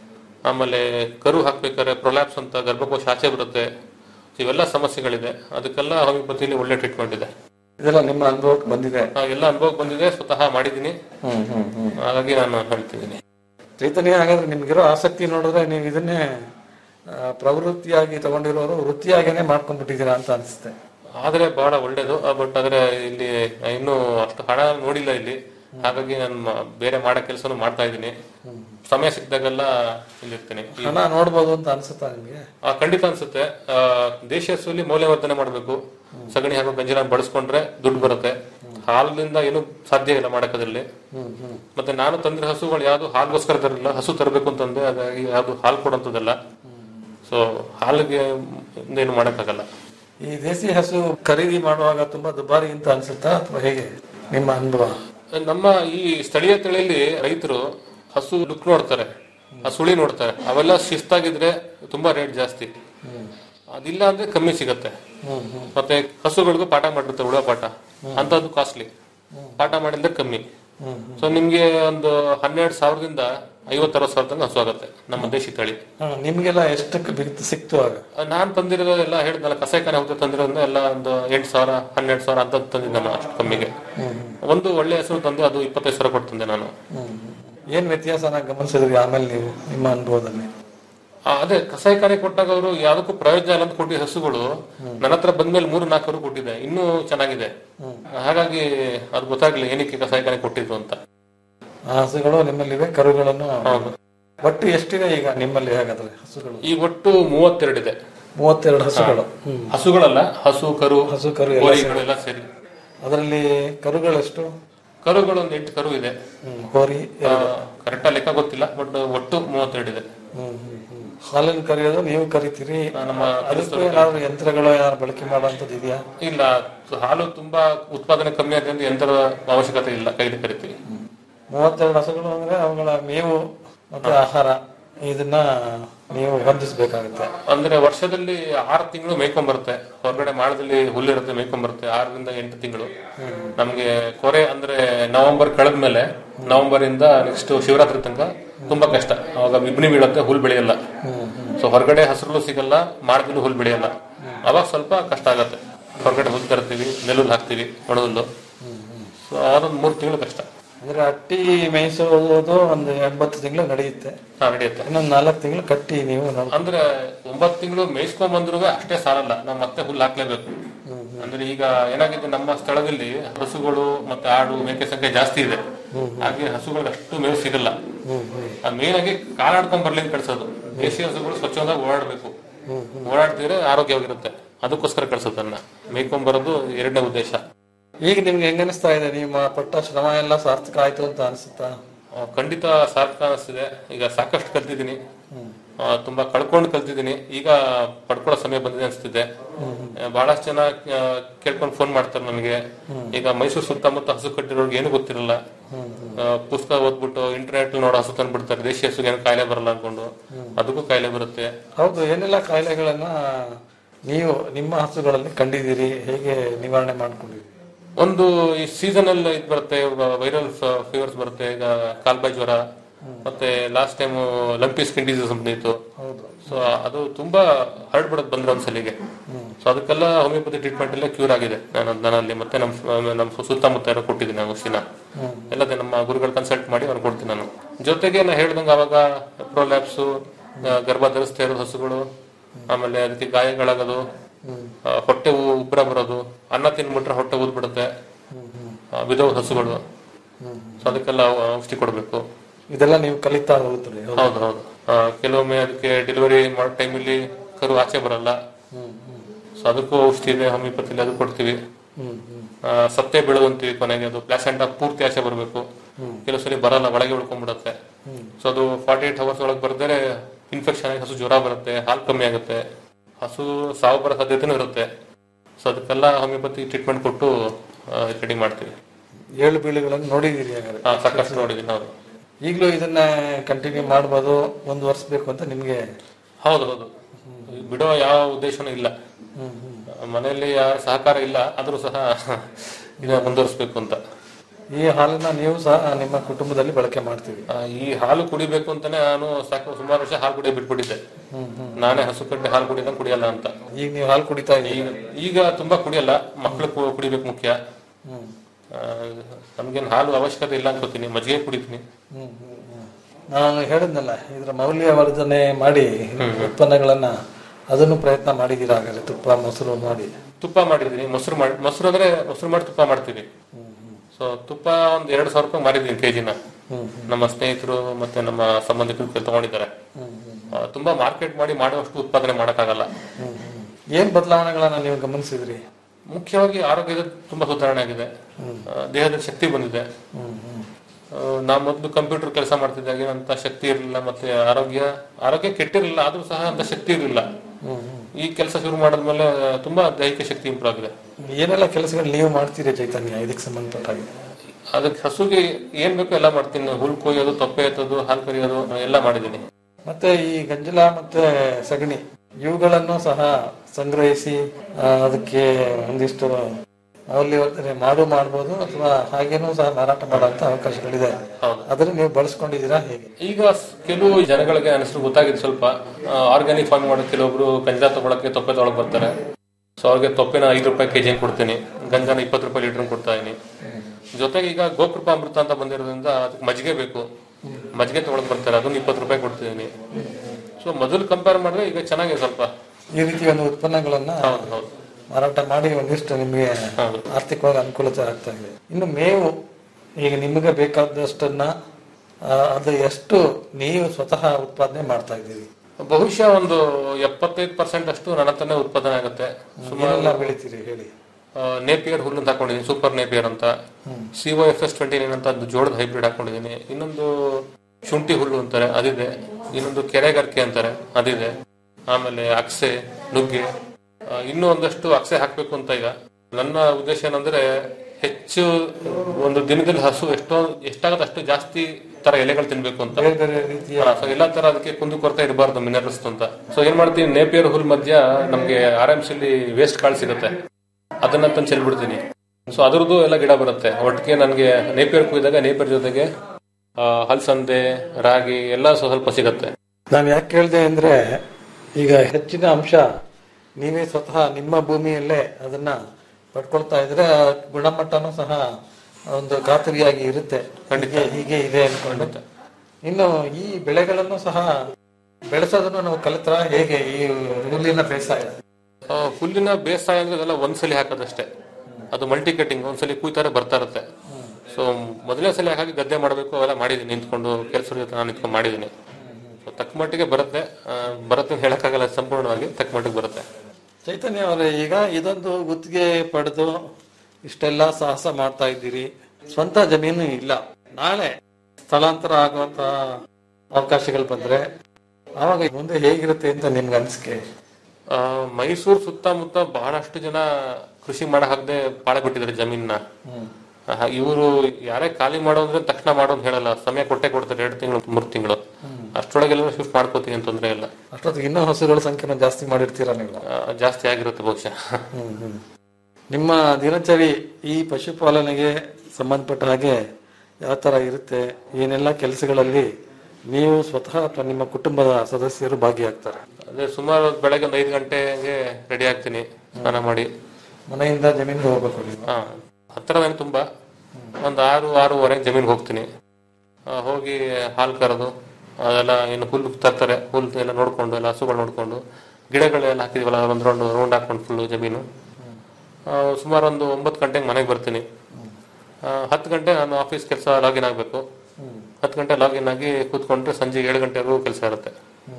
ಆಮೇಲೆ ಕರು ಹಾಕ್ಬೇಕಾದ್ರೆ ಪ್ರೊಲ್ಯಾಪ್ಸ್ ಅಂತ ಗರ್ಭಕೋಶ ಆಚೆ ಬರುತ್ತೆ ಇವೆಲ್ಲ ಸಮಸ್ಯೆಗಳಿದೆ ಅದಕ್ಕೆಲ್ಲ ಹೋಮಿಯೋಪತಿಲಿ ಒಳ್ಳೆ ಟ್ರೀಟ್ಮೆಂಟ್ ಇದೆ ಇದೆಲ್ಲ ನಿಮ್ಮ ಅನುಭವಕ್ಕೆ ಬಂದಿದೆ ಆ, ಎಲ್ಲ ಅನುಭವ ಬಂದಿದೆ ಸ್ವತಃ ಮಾಡಿದ್ದೀನಿ ಹ್ಮ್ ಹ್ಮ್ ಹ್ಮ್ ಹಾಗಾಗಿ ನಾನು ಹೇಳ್ತಿದ್ದೀನಿ ಚೈತನ್ಯ ಹಾಗಾದ್ರೆ ನಿಮ್ಗಿರೋ ಆಸಕ್ತಿ ನೋಡಿದ್ರೆ ನೀವು ಇದನ್ನೇ ಆ, ಪ್ರವೃತ್ತಿಯಾಗಿ ತಗೊಂಡಿರೋರು ವೃತ್ತಿಯಾಗೇನೆ ಮಾಡ್ಕೊಂಡ್ಬಿಟ್ಟಿದ್ದೀರಾ ಅಂತ ಅನಿಸುತ್ತೆ ಆದ್ರೆ ಬಹಳ ಒಳ್ಳೇದು ಬಟ್ ಆದ್ರೆ ಇಲ್ಲಿ ಇನ್ನೂ ಅಷ್ಟು ಹಣ ನೋಡಿಲ್ಲ ಇಲ್ಲಿ ಹಾಗಾಗಿ ನಾನು ಮ- ಬೇರೆ ಮಾಡೋ ಕೆಲಸನೂ ಮಾಡ್ತಾ ಇದ್ದೀನಿ ಸಮಯ ಸಿಕ್ಕಿದಾಗೆಲ್ಲ ಇಲ್ಲಿರ್ತೀನಿ ಈ- ಹಣ ನೋಡ್ಬೋದು ಅಂತ ಅನ್ಸುತ್ತಾ ನಿಮ್ಗೆ ಆ, ಖಂಡಿತ ಅನ್ಸುತ್ತೆ ಆ, ದೇಶ ಹಸುವಲ್ಲಿ ಮೌಲ್ಯವರ್ಧನೆ ಮಾಡಬೇಕು ಸಗಣಿ ಹಾಗೂ ಗಂಜಿನ ಬಳಸ್ಕೊಂಡ್ರೆ ದುಡ್ಡು ಬರುತ್ತೆ ಹಾಲಿನಿಂದ ಏನು ಸಾಧ್ಯ ಇಲ್ಲ ಮಾಡಕ್ಕದ್ರಲ್ಲಿ ಹ್ಮ್ ಹ್ಮ್ ಮತ್ತೆ ನಾನು ತಂದಿರೋ ಹಸುಗಳು ಯಾವ್ದು ಹಾಲ್ಗೋಸ್ಕರ ತರಲಿಲ್ಲ ಹಸು ತರಬೇಕು ಅಂತಂದೆ ಹಾಗಾಗಿ ಯಾವ್ದು ಹಾಲು ಕೊಡೋಂಥದ್ದಲ್ಲ ಸೊ ಹಾಲಿಗೆ ಏನು ಮಾಡಕ್ಕಾಗಲ್ಲ ಈ ದೇಸಿ ಹಸು ಖರೀದಿ ಮಾಡುವಾಗ ತುಂಬಾ ದುಬಾರಿ ಅಂತ ಅನ್ಸುತ್ತಾ ಅಥವಾ ಹೇಗೆ ನಿಮ್ಮ ಅನುಭವ ನಮ್ಮ ಈ ಸ್ಥಳೀಯ ತಳಿಯಲ್ಲಿ ರೈತರು ಹಸು ಲುಕ್ ನೋಡ್ತಾರೆ ಆ ಸುಳಿ ನೋಡ್ತಾರೆ ಅವೆಲ್ಲ ಶಿಸ್ತಾಗಿದ್ರೆ ತುಂಬಾ ರೇಟ್ ಜಾಸ್ತಿ ಅದಿಲ್ಲ ಅಂದ್ರೆ ಕಮ್ಮಿ ಸಿಗತ್ತೆ ಹ್ಮ್ ಹ್ಮ್ ಮತ್ತೆ ಹಸುಗಳಿಗೂ ಪಾಠ ಮಾಡಿರ್ತಾರೆ ಉಳ ಪಾಠ ಅಂತದ್ದು ಕಾಸ್ಟ್ಲಿ ಪಾಠ ಮಾಡಿದ್ರೆ ಕಮ್ಮಿ ಹ್ಮ್ ಸೊ ನಿಮ್ಗೆ ಒಂದು ಹನ್ನೆರಡು ಸಾವಿರದಿಂದ ಐವತ್ತರವತ್ತು ಸಾವಿರ ತನಕ ಹಸು ಆಗುತ್ತೆ ನಮ್ಮ ದೇಶಿ ತಳಿ ಹಾ, ನಿಮ್ಗೆಲ್ಲ ಎಷ್ಟಕ್ಕೆ ಬಿತ್ತು ಸಿಕ್ತು ಆಗ ನಾನ್ ತಂದಿರೋದೆಲ್ಲ ಹೇಳಿದ್ನಲ್ಲ ಕಸಾಯಿಖಾನೆ ಹೋಗ್ತಾ ತಂದಿರೋದ್ರಿಂದ ಎಲ್ಲ ಒಂದು ಎಂಟು ಸಾವಿರ ಹನ್ನೆರಡು ಸಾವಿರ ಅಂತ ತಂದಿದ್ದೆ ನಾನು ಅಷ್ಟು ಕಮ್ಮಿಗೆ ಒಂದು ಒಳ್ಳೆ ಹೆಸರು ತಂದೆ ಅದು ಇಪ್ಪತ್ತೈದು ಸಾವಿರ ಕೊಟ್ಟು ತಂದೆ ನಾನು ಹ್ಮ್ ಏನ್ ವ್ಯತ್ಯಾಸನ ಗಮನಿಸಿದ್ರಿ ಆಮೇಲೆ ನೀವು ನಿಮ್ಮ ಅನುಭವದಲ್ಲಿ ಆ, ಅದೇ ಕಸಾಯಿಖಾನೆ ಕೊಟ್ಟಾಗ ಅವರು ಯಾವ್ದಕ್ಕೂ ಪ್ರಯೋಜನ ಇಲ್ಲ ಅಂತ ಕೊಟ್ಟಿದ್ದ ಹಸುಗಳು ನನ್ನ ಹತ್ರ ಬಂದ್ಮೇಲೆ ಮೂರು ನಾಲ್ಕು ಕೊಟ್ಟಿದೆ ಇನ್ನೂ ಚೆನ್ನಾಗಿದೆ ಹಾಗಾಗಿ ಅದು ಗೊತ್ತಾಗ್ಲಿಲ್ಲ ಏನಕ್ಕೆ ಕಸಾಯಿಖಾನೆ ಕೊಟ್ಟಿದ್ದು ಅಂತ ಆ ಹಸುಗಳು ನಿಮ್ಮಲ್ಲಿವೆ ಕರುಗಳನ್ನು ಹೌದು ಒಟ್ಟು ಎಷ್ಟಿದೆ ಈಗ ನಿಮ್ಮಲ್ಲಿ ಹಾಗಾದ್ರೆ ಹಸುಗಳು ಈ ಒಟ್ಟು ಮೂವತ್ತೆರಡಿದೆ ಮೂವತ್ತೆರಡು ಹಸುಗಳು ಹ್ಮ್ ಹಸುಗಳಲ್ಲ ಹಸು ಕರು ಹಸು ಕರು ಎಲ್ಲ ಹೋರಿಗಳು ಎಲ್ಲ ಸೇರಿ ಅದರಲ್ಲಿ ಕರುಗಳೆಷ್ಟು ಕರುಗಳು ಒಂದು ಎಂಟು ಕರು ಇದೆ ಹ್ಮ್ ಹೋರಿ ಕರೆಕ್ಟ್ ಲೆಕ್ಕ ಗೊತ್ತಿಲ್ಲ ಬಟ್ ಒಟ್ಟು ಮೂವತ್ತೆರಡು ಇದೆ ಹ್ಮ್ ಹ್ಮ್ ಹ್ಮ್ ಹಾಲನ್ನು ಕರೆಯೋದು ನೀವು ಕರಿತೀರಿ ನಮ್ಮ ಅದಕ್ಕೂ ಏನಾದ್ರು ಯಂತ್ರಗಳು ಏನಾದ್ರು ಬಳಕೆ ಮಾಡುವಂತದ್ದು ಇದೆಯಾ ಇಲ್ಲ ಹಾಲು ತುಂಬಾ ಉತ್ಪಾದನೆ ಕಮ್ಮಿ ಆದ್ರಿಂದ ಯಂತ್ರದ ಅವಶ್ಯಕತೆ ಇಲ್ಲ ಕೈಲಿ ಕರಿತೀವಿ ಮೂವತ್ತೆರಡು ಹಸುಗಳು ಅಂದ್ರೆ ಅವುಗಳ ಮೇವು ಮತ್ತೆ ಆಹಾರ ಇದನ್ನ ನೀವು ಹೊಂದಿಸ್ಬೇಕಾಗುತ್ತೆ ಅಂದ್ರೆ ವರ್ಷದಲ್ಲಿ ಆರು ತಿಂಗಳು ಮೇಯ್ಕೊಂಡ್ ಬರುತ್ತೆ ಹೊರಗಡೆ ಮಾಳದಲ್ಲಿ ಹುಲ್ಲಿರುತ್ತೆ ಮೇಯ್ಕೊಂಡ್ ಬರುತ್ತೆ ಆರರಿಂದ ಎಂಟು ತಿಂಗಳು ನಮ್ಗೆ ಕೊರೆ ಅಂದ್ರೆ ನವೆಂಬರ್ ಕಳೆದ ಮೇಲೆ ನವೆಂಬರ್ ಇಂದ ನೆಕ್ಸ್ಟ್ ಶಿವರಾತ್ರಿ ತನಕ ತುಂಬಾ ಕಷ್ಟ ಅವಾಗ ಇಬ್ನಿ ಬೀಳುತ್ತೆ ಹುಲ್ ಬೆಳೆಯಲ್ಲ ಸೊ ಹೊರಗಡೆ ಹಸಿರು ಸಿಗಲ್ಲ ಮಾಳದಲ್ಲೂ ಹುಲ್ ಬೆಳೆಯಲ್ಲ ಅವಾಗ ಸ್ವಲ್ಪ ಕಷ್ಟ ಆಗತ್ತೆ ಹೊರಗಡೆ ಹುಲ್ ತರ್ತೀವಿ ನೆಲ್ಲುಲ್ ಹಾಕ್ತಿವಿ ಒಣಹುಲ್ಲು ಸೊ ಅದೊಂದು ಮೂರು ತಿಂಗಳು ಕಷ್ಟ ಅಂದ್ರೆ ಅಟ್ಟಿ ಮೇಯಿಸೋದು ಒಂದು ಎಂಬತ್ತು ತಿಂಗಳು ನಡೆಯುತ್ತೆ ಹಾ ನಡೆಯುತ್ತೆ ಇನ್ನೊಂದು ನಾಲ್ಕು ತಿಂಗಳು ಕಟ್ಟಿ ನೀವು ನೋಡ್- ಅಂದ್ರೆ ಒಂಬತ್ತು ತಿಂಗಳು ಮೇಯಿಸ್ಕೊಂಡ್ ಬಂದ್ರು ಅಷ್ಟೇ ಸಾಲಲ್ಲ ನಾವು ಮತ್ತೆ ಹುಲ್ಲು ಹಾಕ್ಲೇಬೇಕು ಅಂದ್ರೆ ಈಗ ಏನಾಗಿದೆ ನಮ್ಮ ಸ್ಥಳದಲ್ಲಿ ಹಸುಗಳು ಮತ್ತೆ ಆಡು ಮೇಕೆ ಸಂಖ್ಯೆ ಜಾಸ್ತಿ ಇದೆ ಹಾಗೆ ಹಸುಗಳಿಗೆ ಅಷ್ಟು ಮೇವು ಸಿಗಲ್ಲ ಅದ್ ಮೇನ್ ಆಗಿ ಕಾಲಾಡ್ಕೊಂಡ್ ಬರ್ಲಿಂದ ಕಳ್ಸೋದು ದೇಶಿ ಹಸುಗಳು ಸ್ವಚ್ಛವಾಗಿ ಓಡಾಡ್ಬೇಕು ಓಡಾಡ್ತಿದ್ರೆ ಆರೋಗ್ಯವಾಗಿರುತ್ತೆ ಅದಕ್ಕೋಸ್ಕರ ಕಳ್ಸೋದನ್ನ ಮೇಯ್ಕೊಂಡ್ ಬರೋದು ಎರಡನೇ ಉದ್ದೇಶ ಈಗ ನಿಮ್ಗೆ ಹೆಂಗ ಅನಿಸ್ತಾ ಇದೆ ನಿಮ್ಮ ಪಟ್ಟ ಶ್ರಮ ಎಲ್ಲ ಸಾರ್ಥಕ ಆಯ್ತು ಅಂತ ಅನ್ಸುತ್ತಾ ಆ, ಖಂಡಿತ ಸಾರ್ಥಕ ಅನಿಸ್ತಿದೆ ಈಗ ಸಾಕಷ್ಟು ಕಲ್ತಿದ್ದೀನಿ ಆ, ತುಂಬಾ ಕಳ್ಕೊಂಡು ಕಲ್ತಿದ್ದೀನಿ ಈಗ ಪಡ್ಕೊಳ್ಳೋ ಸಮಯ ಬಂದಿದೆ ಅನಿಸ್ತಿದೆ ಆ, ಬಹಳಷ್ಟು ಜನ ಆ, ಕೇಳ್ಕೊಂಡು ಫೋನ್ ಮಾಡ್ತಾರೆ ನನಗೆ ಈಗ ಮೈಸೂರು ಸುತ್ತಮುತ್ತ ಹಸು ಕಟ್ಟಿರೋರ್ಗೆ ಏನು ಗೊತ್ತಿರಲ್ಲ ಆ, ಪುಸ್ತಕ ಓದ್ಬಿಟ್ಟು ಇಂಟರ್ನೆಟ್ ನೋಡೋ ಹಸು ತಂದ್ಬಿಡ್ತಾರೆ ದೇಶಿ ಹಸುಗೆ ಏನು ಕಾಯಿಲೆ ಬರಲ್ಲ ಅನ್ಕೊಂಡು ಅದಕ್ಕೂ ಕಾಯಿಲೆ ಬರುತ್ತೆ ಹೌದು ಏನೆಲ್ಲ ಕಾಯಿಲೆಗಳನ್ನ ನೀವು ನಿಮ್ಮ ಹಸುಗಳಲ್ಲಿ ಕಂಡಿದ್ದೀರಿ ಹೇಗೆ ನಿವಾರಣೆ ಮಾಡ್ಕೊಂಡಿದ್ದೀರಿ ಒಂದು ಈ ಸೀಸನಲ್ ಇದು ಬರುತ್ತೆ ವೈರಲ್ ಫೀವರ್ಸ್ ಬರುತ್ತೆ ಈಗ ಕಾಲ್ಬಾಯಿ ಜ್ವರ ಮತ್ತೆ last time lumpy skin disease ಬಂದಿತ್ತು ಸೊ ಅದು ತುಂಬಾ ಹರಡ್ಬಿಡೋದು ಬಂದ್ರೆ ಒಂದ್ಸಲಿಗೆ ಸೊ ಅದಕ್ಕೆಲ್ಲ ಹೋಮಿಯೋಪತಿ ಟ್ರೀಟ್ಮೆಂಟ್ ಎಲ್ಲ ಕ್ಯೂರ್ ಆಗಿದೆ ನಾನು ನಾನಲ್ಲಿ ಮತ್ತೆ ನಮ್ಮ ನಮ್ಮ ಸುತ್ತಮುತ್ತ ಎಲ್ಲ ಕೊಟ್ಟಿದ್ದೀನಿ ನಾನು ಔಷಧಿನ ಎಲ್ಲದೇ ನಮ್ಮ ಗುರುಗಳು ಕನ್ಸಲ್ಟ್ ಮಾಡಿ ಅವ್ರು ಕೊಡ್ತೀನಿ ನಾನು ಜೊತೆಗೆ ನಾ ಹೇಳ್ದಂಗೆ ಅವಾಗ ಪ್ರೊಲ್ಯಾಪ್ಸು ಗರ್ಭ ಧರಿಸ್ತಾ ಇರೋದು ಹಸುಗಳು ಆಮೇಲೆ ಅದಕ್ಕೆ ಗಾಯಗಳಾಗೋದು ಆ, ಹೊಟ್ಟೆ ಉ- ಉಬ್ರ ಬರೋದು ಅನ್ನ ತಿನ್ಬಿಟ್ರೆ ಹೊಟ್ಟೆ ಊದ್ಬಿಡುತ್ತೆ ವಿಧವ ಹಸುಗಳು ಸೊ ಅದಕ್ಕೆಲ್ಲ ಔಷಧಿ ಕೊಡಬೇಕು ಇದೆಲ್ಲ ನೀವು ಕಲಿತಾ ಹೋಗ್ತೀರಿ ಹೌದು ಹೌದು ಆ, ಕೆಲವೊಮ್ಮೆ ಅದಕ್ಕೆ ಡೆಲಿವರಿ ಮಾಡೋ ಟೈಮಲ್ಲಿ ಕರು ಆಚೆ ಬರಲ್ಲ ಸೊ ಅದಕ್ಕೂ ಔಷಧಿ ಇದೆ ಹೋಮಿಯೋಪತಿಲಿ ಅದು ಕೊಡ್ತೀವಿ ಆ, ಸತ್ತೆ ಬೀಳುವಂತೀವಿ ಕೊನೆಗೆ ಅದು ಪ್ಲಾಸೆಂಟ ಪೂರ್ತಿ ಆಚೆ ಬರಬೇಕು ಕೆಲವು ಸರಿ ಬರಲ್ಲ ಒಳಗೆ ಉಳ್ಕೊಂಡ್ಬಿಡುತ್ತೆ ಸೊ ಅದು ಫಾರ್ಟಿ ಏಟ್ ಅವರ್ಸ್ ಒಳಗೆ ಬರ್ದರೆ ಇನ್ಫೆಕ್ಷನ್ ಆಗಿ ಹಸು ಜ್ವರ ಬರುತ್ತೆ ಹಾಲು ಕಮ್ಮಿ ಆಗುತ್ತೆ ಹಸು ಸಾವು ಬರೋ ಸಾಧ್ಯತೆನೂ ಇರುತ್ತೆ ಸೊ ಅದಕ್ಕೆಲ್ಲ ಹೋಮಿಯೋಪತಿ ಟ್ರೀಟ್ಮೆಂಟ್ ಕೊಟ್ಟು ರೆಡಿ ಮಾಡ್ತೀವಿ ಏಳು ಬೀಳುಗಳನ್ನು ನೋಡಿದ್ದೀರಿ ಹಾಗಾದ್ರೆ ಹಾ, ಸಾಕಷ್ಟು ನೋಡಿದ್ದೀನಿ ಹೌದು ಈಗಲೂ ಇದನ್ನ ಕಂಟಿನ್ಯೂ ಮಾಡ್ಬೋದು ಮುಂದುವರಿಸ್ಬೇಕು ಅಂತ ನಿಮ್ಗೆ ಹೌದು ಹೌದು ಬಿಡೋ ಯಾವ ಉದ್ದೇಶನೂ ಇಲ್ಲ ಮನೆಯಲ್ಲಿ ಯಾರ ಸಹಕಾರ ಇಲ್ಲ ಆದ್ರೂ ಸಹ ಇದನ್ನ ಮುಂದುವರಿಸ್ಬೇಕು ಅಂತ ಈ ಹಾಲನ್ನ ನೀವು ಸಹ ನಿಮ್ಮ ಕುಟುಂಬದಲ್ಲಿ ಬಳಕೆ ಮಾಡ್ತೀವಿ ಆ, ಈ ಹಾಲು ಕುಡಿಬೇಕು ಅಂತಾನೆ ನಾನು ಸಾಕು ಸುಮಾರು ವರ್ಷ ಹಾಲು ಕುಡಿಯ ಬಿಟ್ಬಿಟ್ಟಿದ್ದೆ ನಾನೇ ಹಸು ಕಟ್ಟಿ ಹಾಲು ಕುಡಿದಂಗ್ ಕುಡಿಯಲ್ಲ ಅಂತ ಈಗ ನೀವು ಹಾಲು ಕುಡಿತಾ ಇದ್ದೀರಿ ಈಗ ಈಗ ತುಂಬಾ ಕುಡಿಯಲ್ಲ ಮಕ್ಳು ಕು- ಕುಡಿಬೇಕು ಮುಖ್ಯ ಆ, ನಮ್ಗೇನ್ ಹಾಲು ಅವಶ್ಯಕತೆ ಇಲ್ಲ ಅನ್ಕೋತೀನಿ ಮಜ್ಜಿಗೆ ಕುಡಿತೀನಿ ನಾನು ಹೇಳಿದ್ನಲ್ಲ ಇದ್ರ ಮೌಲ್ಯವರ್ಧನೆ ಮಾಡಿ ಉತ್ಪನ್ನಗಳನ್ನ ಅದನ್ನು ಪ್ರಯತ್ನ ಮಾಡಿದ್ದೀರಾ ಹಾಗಾದ್ರೆ ತುಪ್ಪ ಮೊಸರು ಮಾಡಿ ತುಪ್ಪ ಮಾಡಿದೀನಿ ಮೊಸರು ಮಾಡಿ ಮೊಸರು ಅಂದ್ರೆ ಮೊಸರು ಮಾಡಿ ತುಪ್ಪ ಮಾಡ್ತೀವಿ ಸೊ ತುಪ್ಪ ಒಂದ್ ಎರಡ್ ಸಾವಿರ ರೂಪಾಯಿ ಮಾರಿದೀನಿ ಕೆಜಿನ ನಮ್ಮ ಸ್ನೇಹಿತರು ಮತ್ತೆ ನಮ್ಮ ಸಂಬಂಧಿಕರು ತಗೊಂಡಿದ್ದಾರೆ ಆ, ತುಂಬಾ ಮಾರ್ಕೆಟ್ ಮಾಡಿ ಮಾಡುವಷ್ಟು ಉತ್ಪಾದನೆ ಮಾಡಕ್ಕಾಗಲ್ಲ ಏನ್ ಬದಲಾವಣೆಗಳನ್ನ ನೀವು ಗಮನಿಸಿದ್ರಿ ಮುಖ್ಯವಾಗಿ ಆರೋಗ್ಯದ ತುಂಬಾ ಸುಧಾರಣೆ ಆಗಿದೆ ಆ, ದೇಹದ ಶಕ್ತಿ ಬಂದಿದೆ ಆ, ನಾ ಮೊದಲು ಕಂಪ್ಯೂಟರ್ ಕೆಲಸ ಮಾಡ್ತಿದ್ದಾಗ ಅಂತ ಶಕ್ತಿ ಇರಲಿಲ್ಲ ಮತ್ತೆ ಆರೋಗ್ಯ ಆರೋಗ್ಯ ಕೆಟ್ಟಿರಲಿಲ್ಲ ಆದ್ರೂ ಸಹ ಅಂತ ಶಕ್ತಿ ಇರಲಿಲ್ಲ ಈ ಕೆಲಸ ಶುರು ಮಾಡಿದ್ಮೇಲೆ ತುಂಬಾ ದೈಹಿಕ ಶಕ್ತಿ ಇಂಪ್ರೂವ್ ಆಗಿದೆ ಏನೆಲ್ಲ ಕೆಲಸಗಳು ನೀವು ಮಾಡ್ತೀರಿ ಚೈತನ್ಯ ಇದಕ್ಕೆ ಸಂಬಂಧಪಟ್ಟ ಹಾಗೆ ಅದಕ್ಕೆ ಹಸುಗೆ ಏನ್ ಬೇಕೋ ಎಲ್ಲ ಮಾಡ್ತೀನಿ ಹುಲ್ ಕೊಯ್ಯೋದು ತೊಪ್ಪೆ ಎತ್ತೋದು ಹಾಲು ಕರಿಯೋದು ಎಲ್ಲ ಮಾಡಿದ್ದೀನಿ ಮತ್ತೆ ಈ ಗಂಜಲ ಮತ್ತೆ ಸಗಣಿ ಇವುಗಳನ್ನು ಸಹ ಸಂಗ್ರಹಿಸಿ ಆ, ಅದಕ್ಕೆ ಒಂದಿಷ್ಟು ಮೌಲ್ಯವರ್ಧನೆ ಮಾಡು ಮಾಡ್ಬೋದು ಅಥವಾ ಹಾಗೇನೂ ಸಹ ಮಾರಾಟ ಮಾಡುವಂತ ಅವಕಾಶಗಳಿದೆ ಹೌದು. ಅದನ್ನ ನೀವು ಬಳಸ್ಕೊಂಡಿದ್ದೀರಾ ಹೇಗೆ ಈಗ ಸ್- ಕೆಲವು ಜನಗಳಿಗೆ ಅನಿಸ್ರು ಗೊತ್ತಾಗಿದೆ ಸ್ವಲ್ಪ ಆರ್ಗ್ಯಾನಿಕ್ ಫಾರ್ಮಿಂಗ್ ಮಾಡೋ ಕೆಲವೊಬ್ರು ಗಂಜಾ ತಗೊಳಕ್ಕೆ ತೊಪ್ಪೆ ತೊಗೊಳಕ್ ಬರ್ತಾರೆ ಸೊ ಅವ್ರಿಗೆ ತೊಪ್ಪೆನ ಐದು ರೂಪಾಯಿ ಕೆಜಿ ಕೊಡ್ತೀನಿ ಗಂಜಾನ ಇಪ್ಪತ್ತು ರೂಪಾಯಿ ಲೀಟರ್ ಕೊಡ್ತಾ ಇದೀನಿ ಜೊತೆಗೆ ಈಗ ಗೋಕೃಪ ಅಮೃತ ಅಂತ ಬಂದಿರೋದ್ರಿಂದ ಅದಕ್ಕೆ ಮಜ್ಜಿಗೆ ಬೇಕು ಮಜ್ಜಿಗೆ ತಗೊಳಕ್ ಬರ್ತಾರೆ ಅದನ್ನ ಇಪ್ಪತ್ತು ರೂಪಾಯಿ ಕೊಡ್ತಿದ್ದೀನಿ ಸೊ ಮೊದಲು ಕಂಪೇರ್ ಮಾಡಿದ್ರೆ ಈಗ ಚೆನ್ನಾಗಿದೆ ಸ್ವಲ್ಪ ಈ ರೀತಿ ಒಂದು ಉತ್ಪನ್ನಗಳನ್ನ ಹೌದು ಹೌದು ಮಾರಾಟ ಮಾಡಿ ಒಂದಿಷ್ಟು ನಿಮಗೆ ಹೌದು. ಆರ್ಥಿಕವಾಗಿ ಅನುಕೂಲತೆ ಆಗ್ತಾ ಇದೆ ಇನ್ನು ಮೇವು ಈಗ ನಿಮಗೆ ಬೇಕಾದಷ್ಟನ್ನ ಆ, ಅದು ಎಷ್ಟು ನೀವು ಸ್ವತಃ ಉತ್ಪಾದನೆ ಮಾಡ್ತಾ ಇದ್ದೀರಿ ಬಹುಶಃ ಒಂದು ಎಪ್ಪತ್ತೈದು ಪರ್ಸೆಂಟ್ ಅಷ್ಟು ನನ್ನ ಹತ್ರನೇ ಉತ್ಪಾದನೆ ಆಗುತ್ತೆ ಸುಮಾರು ಏನೆಲ್ಲ ಬೆಳಿತೀರಿ ಹೇಳಿ ನೇಪಿಯರ್ ಹುಲ್ಲು ಅಂತ ಹಾಕೊಂಡಿದ್ದೀನಿ ಸೂಪರ್ ನೇಪಿಯರ್ ಅಂತ CO F S twenty nine ಅಂತ ಒಂದು ಜೋಳದ ಹೈಬ್ರಿಡ್ ಹಾಕೊಂಡಿದ್ದೀನಿ ಇನ್ನೊಂದು ಶುಂಠಿ ಹುಲ್ಲು ಅಂತಾರೆ ಅದಿದೆ ಇನ್ನೊಂದು ಕೆರೆಗರ್ಕೆ ಅಂತಾರೆ ಅದಿದೆ ಆಮೇಲೆ ಅಕ್ಸೆ ನುಗ್ಗೆ ಆ, ಇನ್ನೂ ಒಂದಷ್ಟು ಅಕ್ಸೆ ಹಾಕ್ಬೇಕು ಅಂತ ಈಗ ನನ್ನ ಉದ್ದೇಶ ಏನಂದ್ರೆ ಹೆಚ್ಚು ಒಂದು ದಿನದಲ್ಲಿ ಹಸು ಎಷ್ಟೋ ಎಷ್ಟಾಗತ್ತೆ ಅಷ್ಟು ಜಾಸ್ತಿ ತರ ಎಲೆಗಳು ತಿನ್ಬೇಕು ಅಂತ ಬೇರೆ ಬೇರೆ ರೀತಿಯ ಸೊ ಎಲ್ಲಾ ತರ ಅದಕ್ಕೆ ಕುಂದು ಕೊರತೆ ಇರಬಾರ್ದು ಮಿನರಲ್ಸ್ ಅಂತ ಸೊ ಏನ್ ಮಾಡ್ತೀನಿ ನೇಪಿಯರ್ ಹುಲ್ ಮಧ್ಯ ನಮ್ಗೆ ಆರ್ ಎಂ ಸಿಲಿ ವೇಸ್ಟ್ ಕಾಳು ಸಿಗುತ್ತೆ ಅದನ್ನ ತಂದು ಚೆಲ್ಬಿಡ್ತೀನಿ ಸೊ ಅದ್ರದ್ದು ಎಲ್ಲ ಗಿಡ ಬರುತ್ತೆ ಒಟ್ಟಿಗೆ ನನಗೆ ನೇಪಿಯರ್ ಕುಯ್ದಾಗ ನೇಪಿಯರ್ ಜೊತೆಗೆ ಆ, ಹಲಸಂದೆ ರಾಗಿ ಎಲ್ಲ ಸ್ವ- ಸ್ವಲ್ಪ ಸಿಗುತ್ತೆ ನಾನು ಯಾಕೆ ಕೇಳಿದೆ ಅಂದ್ರೆ ಈಗ ಹೆಚ್ಚಿನ ಅಂಶ ನೀವೇ ಸ್ವತಃ ನಿಮ್ಮ ಭೂಮಿಯಲ್ಲೇ ಅದನ್ನ ಪಡ್ಕೊಳ್ತಾ ಇದ್ರೆ ಆ ಗುಣಮಟ್ಟನೂ ಸಹ ಒಂದು ಖಾತರಿಯಾಗಿ ಇರುತ್ತೆ ಹೀಗೆ ಹೀಗೆ ಇದೆ ಅನ್ಕೊಂಡು ಇನ್ನು ಈ ಬೆಳೆಗಳನ್ನು ಸಹ ಬೆಳೆಸೋದನ್ನು ನಾವು ಕಲಿತರ ಹೇಗೆ ಈ ಹುಲ್ಲಿನ ಬೇಸಾಯ ಆ, ಹುಲ್ಲಿನ ಬೇಸಾಯ ಅಂದ್ರೆ ಅದೆಲ್ಲ ಒಂದ್ಸಲಿ ಹಾಕೋದಷ್ಟೇ ಅದು ಮಲ್ಟಿ ಕಟಿಂಗ್ ಒಂದ್ಸಲಿ ಕುಯ್ತಾರೆ ಬರ್ತಾ ಇರುತ್ತೆ ಸೊ ಮೊದಲನೇ ಸಲ ಹಾಕಿ ಗದ್ದೆ ಮಾಡಬೇಕು ಅವೆಲ್ಲ ಮಾಡಿದ್ದೀನಿ ನಿಂತ್ಕೊಂಡು ಕೆಲಸದ ಜೊತೆ ನಾನು ನಿಂತ್ಕೊಂಡು ಮಾಡಿದ್ದೀನಿ ಸೊ ತಕ್ಕ ಮಟ್ಟಿಗೆ ಬರುತ್ತೆ ಆ, ಬರುತ್ತೆ ಅಂತ ಹೇಳಕ್ಕಾಗಲ್ಲ ಸಂಪೂರ್ಣವಾಗಿ ತಕ್ಕ ಮಟ್ಟಿಗೆ ಬರುತ್ತೆ ಚೈತನ್ಯ ಅವರೇ ಈಗ ಇದೊಂದು ಗುತ್ತಿಗೆ ಪಡೆದು ಇಷ್ಟೆಲ್ಲ ಸಾಹಸ ಮಾಡ್ತಾ ಇದ್ದೀರಿ ಸ್ವಂತ ಜಮೀನು ಇಲ್ಲ ನಾಳೆ ಸ್ಥಳಾಂತರ ಆಗುವಂತ ಅವಕಾಶಗಳು ಬಂದ್ರೆ ಆವಾಗ ಮುಂದೆ ಹೇಗಿರುತ್ತೆ ಅಂತ ನಿಮ್ಗೆ ಅನ್ಸಿಕೆ ಆ, ಮೈಸೂರು ಸುತ್ತಮುತ್ತ ಬಹಳಷ್ಟು ಜನ ಕೃಷಿ ಮಾಡ ಹಾಕದೆ ಪಾಳ ಬಿಟ್ಟಿದ್ದಾರೆ ಜಮೀನ ಇವರು ಯಾರೇ ಖಾಲಿ ಮಾಡೋ ಅಂದ್ರೆ ತಕ್ಷಣ ಮಾಡೋ ಅಂತ ಹೇಳಲ್ಲ ಸಮಯ ಕೊಟ್ಟೆ ಕೊಡ್ತಾರೆ ಎರಡು ತಿಂಗಳು ಮೂರು ತಿಂಗಳು ಅಷ್ಟೊಳಗೆಲ್ಲ ಶಿಫ್ಟ್ ಮಾಡ್ಕೋತೀವಿ ಅಂತ ತೊಂದ್ರೆ ಇಲ್ಲ ಅಷ್ಟೊತ್ತಿಗೆ ಇನ್ನೂ ಹಸುಗಳ ಸಂಖ್ಯೆನ ಜಾಸ್ತಿ ಮಾಡಿರ್ತೀರಾ ನೀವು ಆ, ಜಾಸ್ತಿ ಆಗಿರುತ್ತೆ ಬಹುಶಃ ನಿಮ್ಮ ದಿನಚರಿ ಈ ಪಶುಪಾಲನೆಗೆ ಸಂಬಂಧಪಟ್ಟ ಹಾಗೆ ಯಾವ ತರ ಇರುತ್ತೆ ಏನೆಲ್ಲ ಕೆಲಸಗಳಲ್ಲಿ ನೀವು ಸ್ವತಃ ಅಥವಾ ನಿಮ್ಮ ಕುಟುಂಬದ ಸದಸ್ಯರು ಭಾಗಿಯಾಗ್ತಾರೆ ಅದೇ ಸುಮಾರು ಬೆಳಗ್ಗೆ ಒಂದು ಐದು ಗಂಟೆಗೆ ರೆಡಿ ಆಗ್ತೀನಿ ಸ್ನಾನ ಮಾಡಿ ಮನೆಯಿಂದ ಜಮೀನಿಗೆ ಹೋಗ್ಬೇಕು ನೀವು ಹಾ ಹತ್ತಿರದೇನು ತುಂಬಾ ಒಂದು ಆರು ಆರೂವರೆಗೆ ಜಮೀನ್ಗೆ ಹೋಗ್ತೀನಿ ಆ, ಹೋಗಿ ಹಾಲು ಕರೆದು ಅದೆಲ್ಲ ಏನು ಹುಲ್ಲು ತರ್ತಾರೆ ಹುಲ್ಲು ಎಲ್ಲ ನೋಡ್ಕೊಂಡು ಎಲ್ಲ ಹಸುಗಳು ನೋಡ್ಕೊಂಡು ಗಿಡಗಳೆಲ್ಲ ಹಾಕಿದೀವಲ್ಲ ಒಂದು ರೌಂಡ್ ರೌಂಡ್ ಹಾಕೊಂಡು ಫುಲ್ಲು ಜಮೀನು ಆ, ಸುಮಾರು ಒಂದು ಒಂಬತ್ತು ಗಂಟೆಗೆ ಮನೆಗೆ ಬರ್ತೀನಿ ಆ, ಹತ್ತು ಗಂಟೆ ನಾನು ಆಫೀಸ್ ಕೆಲಸ ಲಾಗಿನ್ ಆಗಬೇಕು ಹತ್ತು ಗಂಟೆ ಲಾಗಿನ್ ಆಗಿ ಕೂತ್ಕೊಂಡ್ರೆ ಸಂಜೆ ಏಳು ಗಂಟೆವರೆಗೂ ಕೆಲಸ ಇರುತ್ತೆ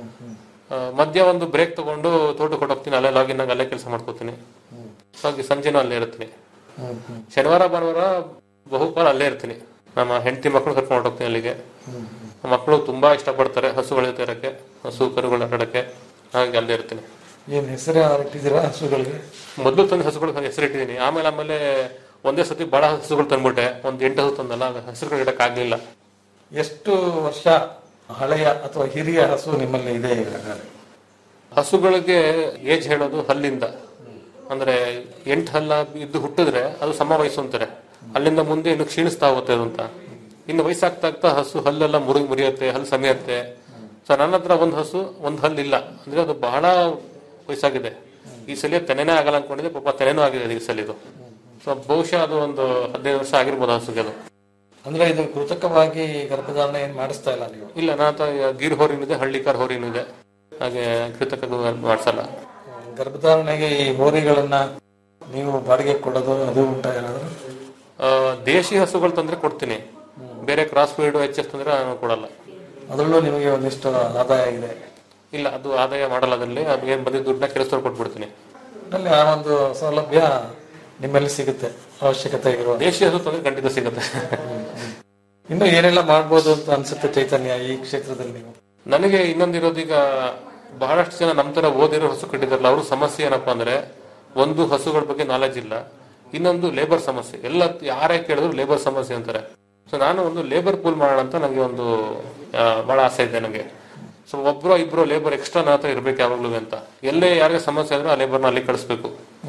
ಆ, ಮಧ್ಯ ಒಂದು ಬ್ರೇಕ್ ತಗೊಂಡು ತೋಟಕ್ಕೆ ಹೊಟ್ಟೋಗ್ತೀನಿ ಅಲ್ಲೇ ಲಾಗಿನ್ ಆಗಿ ಅಲ್ಲೇ ಕೆಲಸ ಮಾಡ್ಕೋತೀನಿ ಹಾಗೆ ಸಂಜೆನೂ ಅಲ್ಲೇ ಇರ್ತೀನಿ ಶನಿವಾರ ಭಾನುವಾರ ಬಹುಪಾಲ ಅಲ್ಲೇ ಇರ್ತೀನಿ ನಮ್ಮ ಹೆಂಡತಿ ಮಕ್ಕಳು ಕರ್ಕೊಂಡು ಹೊರಟೋಗ್ತೀನಿ ಅಲ್ಲಿಗೆ ಮಕ್ಕಳು ತುಂಬಾ ಇಷ್ಟಪಡ್ತಾರೆ ಹಸುಗಳ ಜೊತೆ ಇರಕ್ಕೆ ಹಸು ಕರುಗಳ ಆಡಕ್ಕೆ ಹಾಗೆ ಅಲ್ಲೇ ಇರ್ತೀನಿ ಏನ್ ಹೆಸರು ಇಟ್ಟಿದ್ದೀರಾ ಹಸುಗಳಿಗೆ ಮೊದಲು ತಂದು ಹಸುಗಳಿಗೆ ಹೆಸರಿಟ್ಟಿದ್ದೀನಿ ಆಮೇಲೆ ಆಮೇಲೆ ಒಂದೇ ಸತಿ ಬಹಳ ಹಸುಗಳು ತಂದ್ಬಿಟ್ಟೆ ಒಂದ್ ಎಂಟು ಹಸು ತಂದಲ್ಲ ಹೆಸರುಗಳು ಇಡಕ್ ಆಗ್ಲಿಲ್ಲ ಎಷ್ಟು ವರ್ಷ ಹಳೆಯ ಅಥವಾ ಹಿರಿಯ ಹಸು ನಿಮ್ಮಲ್ಲಿ ಇದೆ ಈಗ ಹಾಗಾದ್ರೆ? ಹಸುಗಳಿಗೆ ಏಜ್ ಹೇಳೋದು ಹಲ್ಲಿಂದ ಅಂದ್ರೆ ಎಂಟು ಹಲ್ಲ ಇದ್ದು ಹುಟ್ಟಿದ್ರೆ ಅದು ಸಮ ವಯಸ್ಸು ಅಂತಾರೆ ಅಲ್ಲಿಂದ ಮುಂದೆ ಇನ್ನು ಕ್ಷೀಣಿಸ್ತಾ ಹೋಗುತ್ತೆ ಅದು ಅಂತ ಇನ್ನು ವಯಸ್ಸಾಗ್ತಾ ಆಗ್ತಾ ಹಸು ಹಲ್ಲೆಲ್ಲ ಮುರಿ ಮುರಿಯುತ್ತೆ ಹಲ್ಲು ಸಮಿಯುತ್ತೆ ಸೊ ನನ್ನ ಹತ್ರ ಒಂದು ಹಸು ಒಂದು ಹಲ್ಲಿಲ್ಲ ಅಂದ್ರೆ ಅದು ಬಹಳ ವಯಸ್ಸಾಗಿದೆ ಈ ಸಲ ತೆನೆನೇ ಆಗಲ್ಲ ಅನ್ಕೊಂಡಿದ್ದೆ ಪಾಪ ತೆನೆನೂ ಆಗಿದೆ ಈ ಸಲ ಇದು ಸೊ ಬಹುಶಃ ಅದು ಒಂದು ಹದಿನೈದು ವರ್ಷ ಆಗಿರ್ಬೋದು ಹಸುಗೆ ಅದು ಅಂದ್ರೆ ಇದು ಕೃತಕವಾಗಿ ಗರ್ಭಧಾರಣೆ ಏನ್ ಮಾಡಿಸ್ತಾ ಇಲ್ಲ ನೀವು ಇಲ್ಲ ನನ್ನ ಹತ್ರ ಗೀರ್ ಹೋರಿನೂ ಇದೆ ಹಳ್ಳಿಕಾರ್ ಹೋರಿನೂ ಇದೆ ಹಾಗೆ ಕೃತಕ ಮಾಡಿಸಲ್ಲ ಗರ್ಭಧಾರಣೆಗೆ ಈ ಹೋರಿಗಳನ್ನ ನೀವು ಬಾಡಿಗೆ ಕೊಡೋದು ಅದು ಉಂಟಾ ಏನಾದ್ರು ಆ, ದೇಶಿ ಹಸುಗಳು ತಂದ್ರೆ ಕೊಡ್ತೀನಿ ಬೇರೆ ಕ್ರಾಸ್ ಫೀಡ್ ಎಚ್ ಎಫ್ ತಂದ್ರೆ ನಾನು ಕೊಡಲ್ಲ ಅದರಲ್ಲೂ ನಿಮಗೆ ಒಂದಿಷ್ಟು ಆದಾಯ ಇದೆ ಇಲ್ಲ ಅದು ಆದಾಯ ಮಾಡಲ್ಲ ಅದರಲ್ಲಿ ಅದು ಏನ್ ಬಂದಿದ್ದ ದುಡ್ಡನ್ನ ಕೆಲಸದವ್ರು ಕೊಟ್ಬಿಡ್ತೀನಿ ಅಲ್ಲಿ ಆ ಒಂದು ಸೌಲಭ್ಯ ನಿಮ್ಮಲ್ಲಿ ಸಿಗುತ್ತೆ ಅವಶ್ಯಕತೆ ಇರುವ ದೇಶಿ ಹಸು ತಂದ್ರೆ ಖಂಡಿತ ಸಿಗುತ್ತೆ ಇನ್ನು ಏನೆಲ್ಲ ಮಾಡ್ಬೋದು ಅಂತ ಅನ್ಸುತ್ತೆ ಚೈತನ್ಯ ಈ ಕ್ಷೇತ್ರದಲ್ಲಿ ನೀವು ನನಗೆ ಇನ್ನೊಂದಿರೋದು ಈಗ ಬಹಳಷ್ಟು ಜನ ನಮ್ಮ ತರ ಓದಿರೋ ಹಸು ಕಟ್ಟಿದಾರಲ್ಲ ಅವ್ರ ಸಮಸ್ಯೆ ಏನಪ್ಪಾ ಅಂದ್ರೆ ಒಂದು ಹಸುಗಳ ಬಗ್ಗೆ ನಾಲೆಜ್ ಇಲ್ಲ ಇನ್ನೊಂದು ಲೇಬರ್ ಸಮಸ್ಯೆ ಎಲ್ಲ ಯಾರೇ ಕೇಳಿದ್ರು ಲೇಬರ್ ಸಮಸ್ಯೆ ಅಂತಾರೆ ಸೊ ನಾನು ಒಂದು ಲೇಬರ್ ಪೂಲ್ ಮಾಡೋಣ ಅಂತ ನನಗೆ ಒಂದು ಆ, ಬಹಳ ಆಸೆ ಇದೆ ನನಗೆ ಸೊ ಒಬ್ರು ಇಬ್ರು ಲೇಬರ್ ಎಕ್ಸ್ಟ್ರಾ ನನ್ನ ಹತ್ರ ಇರ್ಬೇಕು ಯಾವಾಗ್ಲೂ ಅಂತ ಎಲ್ಲೇ ಯಾರಿಗೆ ಸಮಸ್ಯೆ ಆದ್ರೂ ಆ ಲೇಬರ್ನ ಅಲ್ಲಿ ಕಳಿಸ್ಬೇಕು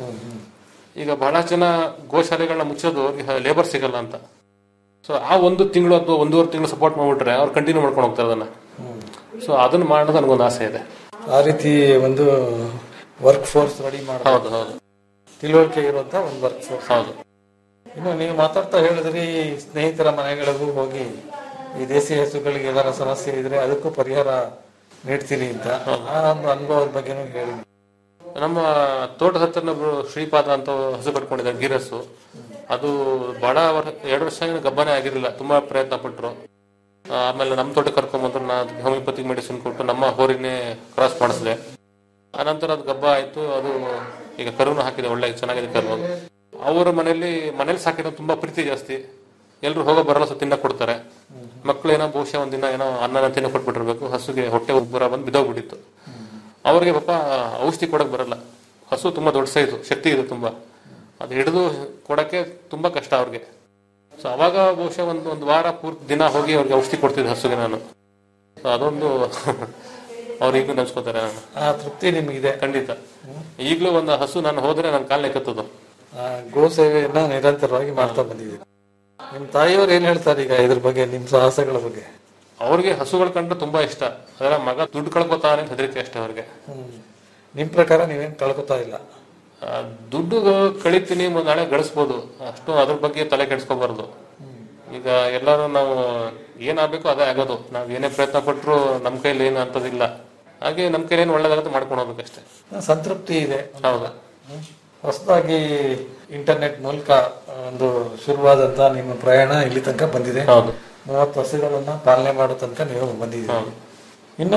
ಈಗ ಬಹಳ ಜನ ಗೋಶಾಲೆಗಳನ್ನ ಮುಚ್ಚೋದು ಲೇಬರ್ ಸಿಗಲ್ಲ ಅಂತ ಸೊ ಆ ಒಂದು ತಿಂಗಳು ಅಥವಾ ಒಂದೂವರೆ ತಿಂಗಳು ಸಪೋರ್ಟ್ ಮಾಡ್ಬಿಟ್ರೆ ಅವ್ರು ಕಂಟಿನ್ಯೂ ಮಾಡ್ಕೊಂಡು ಹೋಗ್ತಾರೆ ಅದನ್ನ ಸೊ ಅದನ್ನ ಮಾಡೋದು ನನಗೊಂದು ಆಸೆ ಇದೆ ಆ ರೀತಿ ಒಂದು ವರ್ಕ್ ಫೋರ್ಸ್ ರೆಡಿ ಹೌದು ಮಾಡೋದು ಹೌದು ತಿಳುವಳಿಕೆ ಇರುವಂತ ಒಂದು ವರ್ಕ್ ಫೋರ್ಸ್ ಹೌದು ಇನ್ನು ನೀವು ಮಾತಾಡ್ತಾ ಹೇಳಿದ್ರಿ ಸ್ನೇಹಿತರ ಮನೆಗಳಿಗೂ ಹೋಗಿ ಈ ದೇಸಿ ಹಸುಗಳಿಗೆ ಏನಾರ ಸಮಸ್ಯೆ ಇದ್ರೆ ಅದಕ್ಕೂ ಪರಿಹಾರ ನೀಡ್ತೀನಿ ಅಂತ ಆ ಒಂದು ಅನುಭವದ ಬಗ್ಗೆನೂ ಹೇಳಿ ನಮ್ಮ ತೋಟದ ಹತ್ರ ಒಬ್ರು ಶ್ರೀಪಾದ ಅಂತ ಹಸು ಕಟ್ಕೊಂಡಿದ್ದಾರೆ ಗಿರಸ್ಸು ಅದು ಬಹಳ ವರ್ ಎರಡು ವರ್ಷ ಏನು ಗಬ್ಬನೇ ಆಗಿರಲಿಲ್ಲ ತುಂಬಾ ಪ್ರಯತ್ನ ಪಟ್ರು ಆ, ಆಮೇಲೆ ನಮ್ಮ ತೋಟ ಕರ್ಕೊಂಬಂದ್ರು ನಾ ಹೋಮಿಯೋಪತಿ ಮೆಡಿಸಿನ್ ಕೊಟ್ಟು ನಮ್ಮ ಹೋರಿನೇ ಕ್ರಾಸ್ ಮಾಡಿಸಿದೆ ಆನಂತರ ಅದು ಗಬ್ಬ ಆಯ್ತು ಅದು ಈಗ ಕರುನು ಹಾಕಿದೆ ಒಳ್ಳೆ ಚೆನ್ನಾಗಿದೆ ಕರು ಅವರ ಮನೆಯಲ್ಲಿ ಮನೇಲಿ ಸಾಕಿರೋ ತುಂಬಾ ಪ್ರೀತಿ ಜಾಸ್ತಿ ಎಲ್ರು ಹೋಗೋ ಬರಲ್ಲ ಸೊ ತಿನ್ನಕ್ ಕೊಡ್ತಾರೆ ಮಕ್ಳು ಏನೋ ಬಹುಶಃ ಒಂದಿನ ಏನೋ ಅನ್ನನ ತಿನ್ನ ಕೊಟ್ಬಿಟ್ಟಿರ್ಬೇಕು ಹಸುಗೆ ಹೊಟ್ಟೆ ಉಬ್ಬರ ಬಂದು ಬಿದ್ದೋಗ್ಬಿಟ್ಟಿತ್ತು ಅವ್ರಿಗೆ ಪಾಪ ಔಷಧಿ ಕೊಡಕ್ ಬರಲ್ಲ ಹಸು ತುಂಬಾ ದೊಡ್ಡ ಸೈಜು ಶಕ್ತಿ ಇದೆ ತುಂಬಾ ಅದು ಹಿಡಿದು ಕೊಡಕ್ಕೆ ತುಂಬಾ ಕಷ್ಟ ಅವ್ರಿಗೆ ಸೊ ಅವಾಗ ಬಹುಶಃ ಒಂದು ಒಂದು ವಾರ ಪೂರ್ತಿ ದಿನ ಹೋಗಿ ಅವ್ರಿಗೆ ಔಷಧಿ ಕೊಡ್ತಿದ್ದೆ ಹಸುಗೆ ನಾನು ಸೊ ಅದೊಂದು ಅವ್ರು ಈಗಲೂ ನೆನ್ಸ್ಕೊತಾರೆ ನಾನು ಆ ತೃಪ್ತಿ ನಿಮಗಿದೆ ಖಂಡಿತ ಈಗಲೂ ಒಂದು ಹಸು ನಾನು ಹೋದ್ರೆ ನನ್ನ ಕಾಲ್ ನೆಕ್ಕತ್ತದು ಆ ಗೋ ಸೇವೆಯನ್ನ ನಿರಂತರವಾಗಿ ಮಾಡ್ತಾ ಬಂದಿದ್ದೀರಿ ನಿಮ್ ತಾಯಿಯವ್ರು ಏನ್ ಹೇಳ್ತಾರೆ ಈಗ ಇದ್ರ ಬಗ್ಗೆ ನಿಮ್ ಸಾಹಸಗಳ ಬಗ್ಗೆ ಅವ್ರಿಗೆ ಹಸುಗಳು ಕಂಡ್ರೆ ತುಂಬಾ ಇಷ್ಟ ಅದರ ಮಗ ದುಡ್ಡು ಕಳ್ಕೊತಾನೆ ಅಂತ ಹೆದರಿಕೆ ಅಷ್ಟೇ ಅವ್ರಿಗೆ ಹ್ಮ್. ನಿಮ್ ಪ್ರಕಾರ ನೀವೇನ್ ಕಳ್ಕೊತಾ ಇಲ್ಲ ಆ, ದುಡ್ಡು ಕಳಿತೀನಿ ಮುಂದೆ ನಾಳೆ ಗಳಿಸ್ಬೋದು ಅಷ್ಟು ಅದ್ರ ಬಗ್ಗೆ ತಲೆ ಕೆಡಿಸ್ಕೋಬಾರ್ದು ಈಗ ಎಲ್ಲರೂ ನಾವು ಏನಾಗಬೇಕು ಅದೇ ಆಗೋದು ನಾವ್ ಏನೇ ಪ್ರಯತ್ನ ಪಟ್ರು ನಮ್ ಕೈಲಿ ಏನು ಅಂತದಿಲ್ಲ ಹಾಗೆ ನಮ್ ಕೈಲಿ ಏನು ಒಳ್ಳೇದಾಗುತ್ತೆ ಮಾಡ್ಕೊಂಡು ಹೋಗ್ಬೇಕಷ್ಟೇ ಸಂತೃಪ್ತಿ ಇದೆ ಹೌದು ಹೊಸದಾಗಿ ಇಂಟರ್ನೆಟ್ ಮೂಲಕ ಒಂದು ಶುರುವಾದಂತ ನಿಮ್ಮ ಪ್ರಯಾಣ ಇಲ್ಲಿ ತನಕ ಬಂದಿದೆ ಹೌದು ಮೂವತ್ತು ಹಸುಗಳನ್ನ ಪಾಲನೆ ಮಾಡೋ ತನಕ ನೀವು ಬಂದಿದ್ದೀರಿ ಇನ್ನು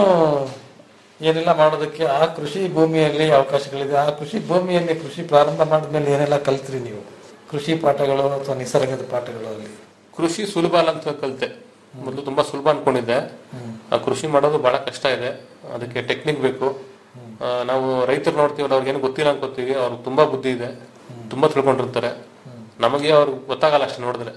ಏನೆಲ್ಲ ಮಾಡೋದಕ್ಕೆ ಆ ಕೃಷಿ ಭೂಮಿಯಲ್ಲಿ ಅವಕಾಶಗಳಿದೆ ಆ ಕೃಷಿ ಭೂಮಿಯಲ್ಲಿ ಕೃಷಿ ಪ್ರಾರಂಭ ಮಾಡಿದ್ಮೇಲೆ ಏನೆಲ್ಲ ಕಲ್ತ್ರಿ ನೀವು ಕೃಷಿ ಪಾಠಗಳು ಅಥವಾ ನಿಸರ್ಗದ ಪಾಠಗಳು ಅಲ್ಲಿ ಕೃಷಿ ಸುಲಭ ಅಲ್ಲ ಅಂತ ಕಲಿತೆ ಮೊದಲು ತುಂಬಾ ಸುಲಭ ಅನ್ಕೊಂಡಿದ್ದೆ ಆ ಕೃಷಿ ಮಾಡೋದು ಬಹಳ ಕಷ್ಟ ಇದೆ ಅದಕ್ಕೆ ಟೆಕ್ನಿಕ್ ಬೇಕು ಆ, ನಾವು ರೈತರು ನೋಡ್ತೀವಲ್ಲ ಅವ್ರಿಗೇನು ಗೊತ್ತಿಲ್ಲ ಅನ್ಕೋತೀವಿ ಅವ್ರಿಗೆ ತುಂಬಾ ಬುದ್ಧಿ ಇದೆ ತುಂಬಾ ತಿಳ್ಕೊಂಡಿರ್ತಾರೆ ನಮಗೆ ಅವ್ರಿಗೆ ಗೊತ್ತಾಗಲ್ಲ ಅಷ್ಟು ನೋಡಿದ್ರೆ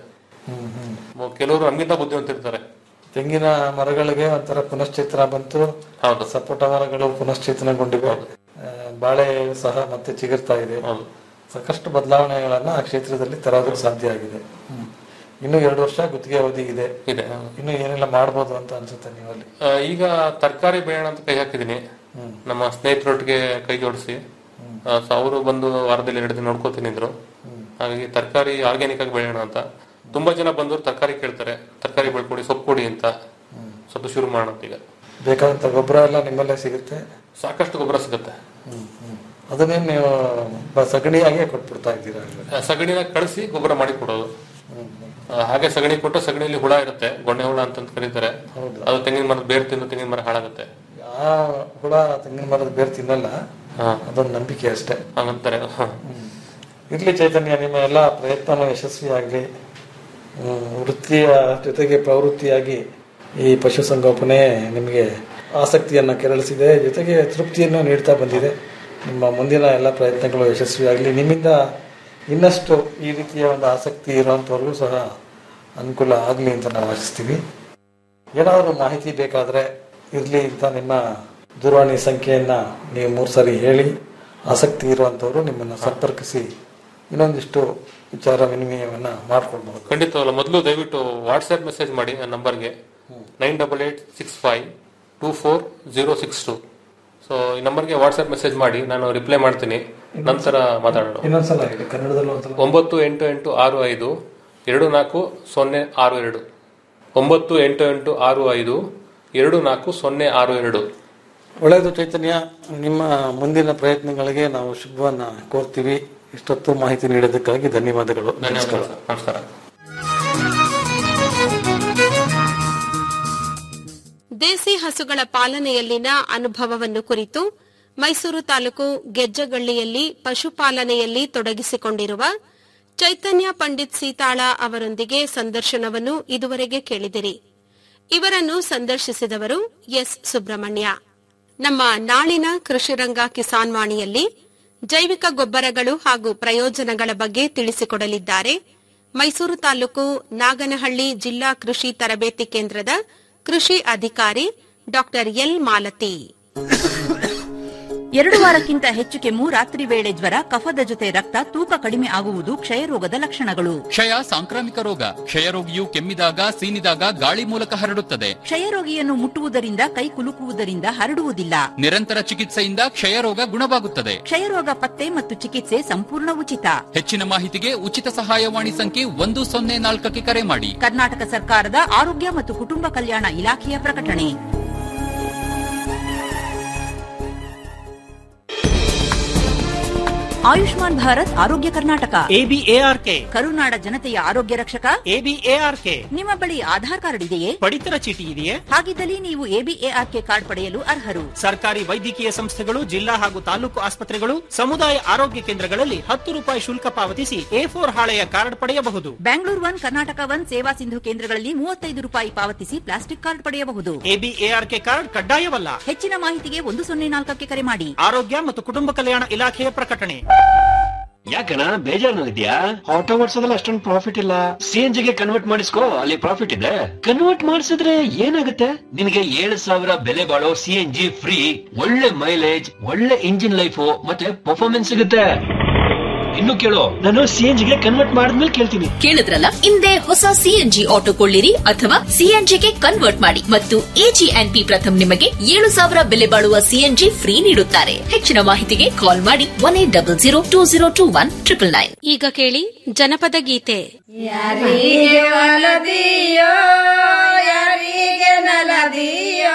ಮ- ಕೆಲವರು ನಮ್ಗಿಂತ ಬುದ್ಧಿವಂತಿರ್ತಾರೆ ತೆಂಗಿನ ಮರಗಳಿಗೆ ಒಂಥರ ಪುನಶ್ಚೇತನ ಬಂತು ಹೌದು ಸಪೋಟ ಮರಗಳು ಪುನಶ್ಚೇತನಗೊಂಡಿವೆ ಆ, ಬಾಳೆ ಸಹ ಮತ್ತೆ ಚಿಗುರ್ತಾ ಇದೆ ಸಾಕಷ್ಟು ಬದಲಾವಣೆಗಳನ್ನ ಆ ಕ್ಷೇತ್ರದಲ್ಲಿ ತರೋದಕ್ಕೆ ಸಾಧ್ಯ ಆಗಿದೆ ಇನ್ನು ಎರಡು ವರ್ಷ ಗುತ್ತಿಗೆ ಅವಧಿ ಇದೆ ಇದೆ ಇನ್ನು ಏನೆಲ್ಲ ಮಾಡ್ಬೋದು ಅಂತ ಅನ್ಸುತ್ತೆ ನೀವಲ್ಲಿ ಆ, ಈಗ ತರಕಾರಿ ಬೆಳೆಯೋಣ ಅಂತ ಕೈ ಹಾಕಿದೀನಿ ನಮ್ಮ ಸ್ನೇಹಿತರೊಟ್ಟಿಗೆ ಕೈ ಜೋಡಿಸಿ ಅವರು ಬಂದು ವಾರದಲ್ಲಿ ಎರಡು ದಿನ ನೋಡ್ಕೋತೀನಿ ಇದ್ರು ಹಾಗಾಗಿ ತರಕಾರಿ ಆರ್ಗ್ಯಾನಿಕ್ ಆಗಿ ಬೆಳೆಯೋಣ ಅಂತ ತುಂಬಾ ಜನ ಬಂದವರು ತರಕಾರಿ ಕೇಳ್ತಾರೆ ತರಕಾರಿ ಬೆಳ್ಕೊಡಿ ಸೊಪ್ಪು ಕೊಡಿ ಅಂತ ಸ್ವಲ್ಪ ಶುರು ಮಾಡೋಣ ಅಂತ ಈಗ ಬೇಕಾದಂತ ಗೊಬ್ಬರ ಎಲ್ಲ ನಿಮ್ಮಲ್ಲೇ ಸಿಗುತ್ತೆ ಸಾಕಷ್ಟು ಗೊಬ್ಬರ ಸಿಗುತ್ತೆ ಅದನ್ನೇ ನೀವು ಬ- ಸಗಣಿಯಾಗೆ ಕೊಟ್ಬಿಡ್ತಾ ಇದ್ದೀರಾ ಆ ಸಗಣಿನ ಕಳಿಸಿ ಗೊಬ್ಬರ ಮಾಡಿ ಕೊಡೋದು ಆ, ಹಾಗೆ ಸಗಣಿ ಕೊಟ್ಟು ಸಗಣಿಯಲ್ಲಿ ಹುಳ ಇರುತ್ತೆ ಗೊಣ್ಣೆ ಹುಳ ಅಂತ ಕರೀತಾರೆ ಅದು ತೆಂಗಿನ ಮರದ ಬೇರ್ ತಿಂದು ತೆಂಗಿನ ಮರ ಹಾಳಾಗುತ್ತೆ ಆ ಹುಳ ತೆಂಗಿನ ಮರದ ಬೇರೆ ತಿನ್ನಲ್ಲ ಅದೊಂದು ನಂಬಿಕೆ ಅಷ್ಟೇ ಹಾಗಂತಾರೆ ಹ. ಇರ್ಲಿ ಚೈತನ್ಯ ನಿಮ್ಮ ಎಲ್ಲ ಪ್ರಯತ್ನನೂ ಯಶಸ್ವಿಯಾಗಲಿ ವೃತ್ತಿಯ ಜೊತೆಗೆ ಪ್ರವೃತ್ತಿಯಾಗಿ ಈ ಪಶುಸಂಗೋಪನೆ ನಿಮಗೆ ಆಸಕ್ತಿಯನ್ನು ಕೆರಳಿಸಿದೆ ಜೊತೆಗೆ ತೃಪ್ತಿಯನ್ನು ನೀಡ್ತಾ ಬಂದಿದೆ ನಿಮ್ಮ ಮುಂದಿನ ಎಲ್ಲ ಪ್ರಯತ್ನಗಳು ಯಶಸ್ವಿಯಾಗಲಿ ನಿಮ್ಮಿಂದ ಇನ್ನಷ್ಟು ಈ ರೀತಿಯ ಒಂದು ಆಸಕ್ತಿ ಇರುವಂಥವ್ರಿಗೂ ಸಹ ಅನುಕೂಲ ಆಗಲಿ ಅಂತ ನಾವು ಆಶಿಸ್ತೀವಿ ಏನಾದರೂ ಮಾಹಿತಿ ಬೇಕಾದರೆ ಇರಲಿ ಅಂತ ನಿಮ್ಮ ದೂರವಾಣಿ ಸಂಖ್ಯೆಯನ್ನು ನೀವು ಮೂರು ಸಾರಿ ಹೇಳಿ ಆಸಕ್ತಿ ಇರುವಂಥವ್ರು ನಿಮ್ಮನ್ನು ಸಂಪರ್ಕಿಸಿ ಇನ್ನೊಂದಿಷ್ಟು ವಿಚಾರ ವಿನಿಮಯವನ್ನು ಮಾಡ್ಕೊಳ್ಬಹುದು ಖಂಡಿತವಲ್ಲ ಮೊದಲು ದಯವಿಟ್ಟು ವಾಟ್ಸ್ಆಪ್ ಮೆಸೇಜ್ ಮಾಡಿ ನನ್ನ ನಂಬರ್ಗೆ nine double eight six five two four zero six two so ಈ ನಂಬರ್ಗೆ ವಾಟ್ಸ್ಆಪ್ ಮೆಸೇಜ್ ಮಾಡಿ ನಾನು ರಿಪ್ಲೈ ಮಾಡ್ತೀನಿ ನಂತರ ಮಾತಾಡೋಣ ಇನ್ನೊಂದ್ಸಲ ಹೇಳಿ ಕನ್ನಡದಲ್ಲೂ ಒಂದ್ಸಲ ಒಂಬತ್ತು ಎಂಟು ಎಂಟು ಆರು ಐದು ಎರಡು ನಾಲ್ಕು ಸೊನ್ನೆ ಆರು ಎರಡು ಒಂಬತ್ತು ಎಂಟು ಎಂಟು ಆರು ಐದು ಎರಡು ನಾಲ್ಕು ಸೊನ್ನೆ ಆರು ಎರಡು ಒಳ್ಳೆಯದು ಚೈತನ್ಯ ನಿಮ್ಮ ಮುಂದಿನ ಪ್ರಯತ್ನಗಳಿಗೆ ನಾವು ಶುಭವನ್ನ ಕೋರ್ತೀವಿ ಇಷ್ಟೊತ್ತು ಮಾಹಿತಿ ನೀಡೋದಕ್ಕಾಗಿ ಧನ್ಯವಾದಗಳು ಧನ್ಯವಾದಗಳು ಸರ್. ನಮಸ್ಕಾರ ದೇಸಿ ಹಸುಗಳ ಪಾಲನೆಯಲ್ಲಿನ ಅನುಭವವನ್ನು ಕುರಿತು ಮೈಸೂರು ತಾಲೂಕು ಗೆಜ್ಜಗಳ್ಳಿಯಲ್ಲಿ ಪಶುಪಾಲನೆಯಲ್ಲಿ ತೊಡಗಿಸಿಕೊಂಡಿರುವ ಚೈತನ್ಯ ಪಂಡಿತ್ ಸೀತಾಳ ಅವರೊಂದಿಗೆ ಸಂದರ್ಶನವನ್ನು ಇದುವರೆಗೆ ಕೇಳಿದಿರಿ ಇವರನ್ನು ಸಂದರ್ಶಿಸಿದವರು ಎಸ್ ಸುಬ್ರಹ್ಮಣ್ಯ ನಮ್ಮ ನಾಳಿನ ಕೃಷಿರಂಗ ಕಿಸಾನ್ ವಾಣಿಯಲ್ಲಿ ಜೈವಿಕ ಗೊಬ್ಬರಗಳು ಹಾಗೂ ಪ್ರಯೋಜನಗಳ ಬಗ್ಗೆ ತಿಳಿಸಿಕೊಡಲಿದ್ದಾರೆ ಮೈಸೂರು ತಾಲೂಕು ನಾಗನಹಳ್ಳಿ ಜಿಲ್ಲಾ ಕೃಷಿ ತರಬೇತಿ ಕೇಂದ್ರದ ಕೃಷಿ ಅಧಿಕಾರಿ ಡಾ ಎಲ್ ಮಾಲತಿ ಎರಡು ವಾರಕ್ಕಿಂತ ಹೆಚ್ಚು ಕೆಮ್ಮು ರಾತ್ರಿ ವೇಳೆ ಜ್ವರ ಕಫದ ಜೊತೆ ರಕ್ತ ತೂಕ ಕಡಿಮೆ ಆಗುವುದು ಕ್ಷಯರೋಗದ ಲಕ್ಷಣಗಳು ಕ್ಷಯ ಸಾಂಕ್ರಾಮಿಕ ರೋಗ ಕ್ಷಯರೋಗಿಯು ಕೆಮ್ಮಿದಾಗ ಸೀನಿದಾಗ ಗಾಳಿ ಮೂಲಕ ಹರಡುತ್ತದೆ ಕ್ಷಯರೋಗಿಯನ್ನು ಮುಟ್ಟುವುದರಿಂದ ಕೈ ಕುಲುಕುವುದರಿಂದ ಹರಡುವುದಿಲ್ಲ ನಿರಂತರ ಚಿಕಿತ್ಸೆಯಿಂದ ಕ್ಷಯರೋಗ ಗುಣವಾಗುತ್ತದೆ ಕ್ಷಯರೋಗ ಪತ್ತೆ ಮತ್ತು ಚಿಕಿತ್ಸೆ ಸಂಪೂರ್ಣ ಉಚಿತ ಹೆಚ್ಚಿನ ಮಾಹಿತಿಗೆ ಉಚಿತ ಸಹಾಯವಾಣಿ ಸಂಖ್ಯೆ ಒಂದು ಸೊನ್ನೆ ನಾಲ್ಕಕ್ಕೆ ಕರೆ ಮಾಡಿ ಕರ್ನಾಟಕ ಸರ್ಕಾರದ ಆರೋಗ್ಯ ಮತ್ತು ಕುಟುಂಬ ಕಲ್ಯಾಣ ಇಲಾಖೆಯ ಪ್ರಕಟಣೆ ಆಯುಷ್ಮಾನ್ ಭಾರತ್ ಆರೋಗ್ಯ ಕರ್ನಾಟಕ ಎಬಿಎಆರ್ಕೆ ಕರುನಾಡ ಜನತೆಯ ಆರೋಗ್ಯ ರಕ್ಷಕ ಎಬಿಎಆರ್ಕೆ ನಿಮ್ಮ ಬಳಿ ಆಧಾರ್ ಕಾರ್ಡ್ ಇದೆಯೇ ಪಡಿತರ ಚೀಟಿ ಇದೆಯೇ ಹಾಗಿದ್ದಲ್ಲಿ ನೀವು ಎಬಿಎಆರ್ಕೆ ಕಾರ್ಡ್ ಪಡೆಯಲು ಅರ್ಹರು ಸರ್ಕಾರಿ ವೈದ್ಯಕೀಯ ಸಂಸ್ಥೆಗಳು ಜಿಲ್ಲಾ ಹಾಗೂ ತಾಲೂಕು ಆಸ್ಪತ್ರೆಗಳು ಸಮುದಾಯ ಆರೋಗ್ಯ ಕೇಂದ್ರಗಳಲ್ಲಿ ಹತ್ತು ರೂಪಾಯಿ ಶುಲ್ಕ ಪಾವತಿಸಿ ಎ ಫೋರ್ ಹಾಳೆಯ ಕಾರ್ಡ್ ಪಡೆಯಬಹುದು ಬ್ಯಾಂಗ್ಳೂರ್ ಒನ್ ಕರ್ನಾಟಕ ಒನ್ ಸೇವಾ ಸಿಂಧು ಕೇಂದ್ರಗಳಲ್ಲಿ ಮೂವತ್ತೈದು ರೂಪಾಯಿ ಪಾವತಿಸಿ ಪ್ಲಾಸ್ಟಿಕ್ ಕಾರ್ಡ್ ಪಡೆಯಬಹುದು ಎಬಿಎಆರ್ಕೆ ಕಾರ್ಡ್ ಕಡ್ಡಾಯವಲ್ಲ ಹೆಚ್ಚಿನ ಮಾಹಿತಿಗೆ ಒಂದು ಸೊನ್ನೆ ನಾಲ್ಕಕ್ಕೆ ಕರೆ ಮಾಡಿ ಆರೋಗ್ಯ ಮತ್ತು ಕುಟುಂಬ ಕಲ್ಯಾಣ ಇಲಾಖೆಯ ಪ್ರಕಟಣೆ ಯಾಕಣ ಬೇಜಾರಿನಲ್ಲಿದ್ಯಾ ಆಟೋ ಓಡಿಸೋದ್ರಲ್ಲಿ ಅಷ್ಟೊಂದು ಪ್ರಾಫಿಟ್ ಇಲ್ಲ ಸಿ ಎನ್ ಜಿಗೆ ಕನ್ವರ್ಟ್ ಮಾಡಿಸ್ಕೋ ಅಲ್ಲಿ ಪ್ರಾಫಿಟ್ ಇದೆ ಕನ್ವರ್ಟ್ ಮಾಡಿಸಿದ್ರೆ ಏನಾಗುತ್ತೆ ನಿನಗೆ ಏಳು ಸಾವಿರ ಬೆಲೆ ಬಾಳೋ ಸಿ ಎನ್ ಜಿ ಫ್ರೀ ಒಳ್ಳೆ ಮೈಲೇಜ್ ಒಳ್ಳೆ ಇಂಜಿನ್ ಲೈಫ್ ಮತ್ತೆ ಪರ್ಫಾರ್ಮೆನ್ಸ್ ಸಿಗುತ್ತೆ ಇನ್ನು ಕೇಳು ನಾನು ಸಿ ಎನ್ ಜಿಗೆ ಕನ್ವರ್ಟ್ ಮಾಡಿದ್ಮೇಲೆ ಕೇಳ್ತೀನಿ ಕೇಳಿದ್ರಲ್ಲ ಹಿಂದೆ ಹೊಸ ಸಿಎನ್ಜಿ ಆಟೋ ಕೊಳ್ಳಿರಿ ಅಥವಾ ಸಿಎನ್ಜಿಗೆ ಕನ್ವರ್ಟ್ ಮಾಡಿ ಮತ್ತು ಎಜಿ ಅಂಡ್ ಪಿ ಪ್ರಥಮ್ ನಿಮಗೆ ಏಳು ಸಾವಿರ ಬೆಲೆ ಬಾಳುವ ಸಿಎನ್ಜಿ ಫ್ರೀ ನೀಡುತ್ತಾರೆ ಹೆಚ್ಚಿನ ಮಾಹಿತಿಗೆ ಕಾಲ್ ಮಾಡಿ one eight double zero two zero two one triple nine ಈಗ ಕೇಳಿ ಜನಪದ ಗೀತೆ ಯಾರಿಗೆ ಒಲದಿಯೋ ಯಾರಿಗೆ ನಲದಿಯೋ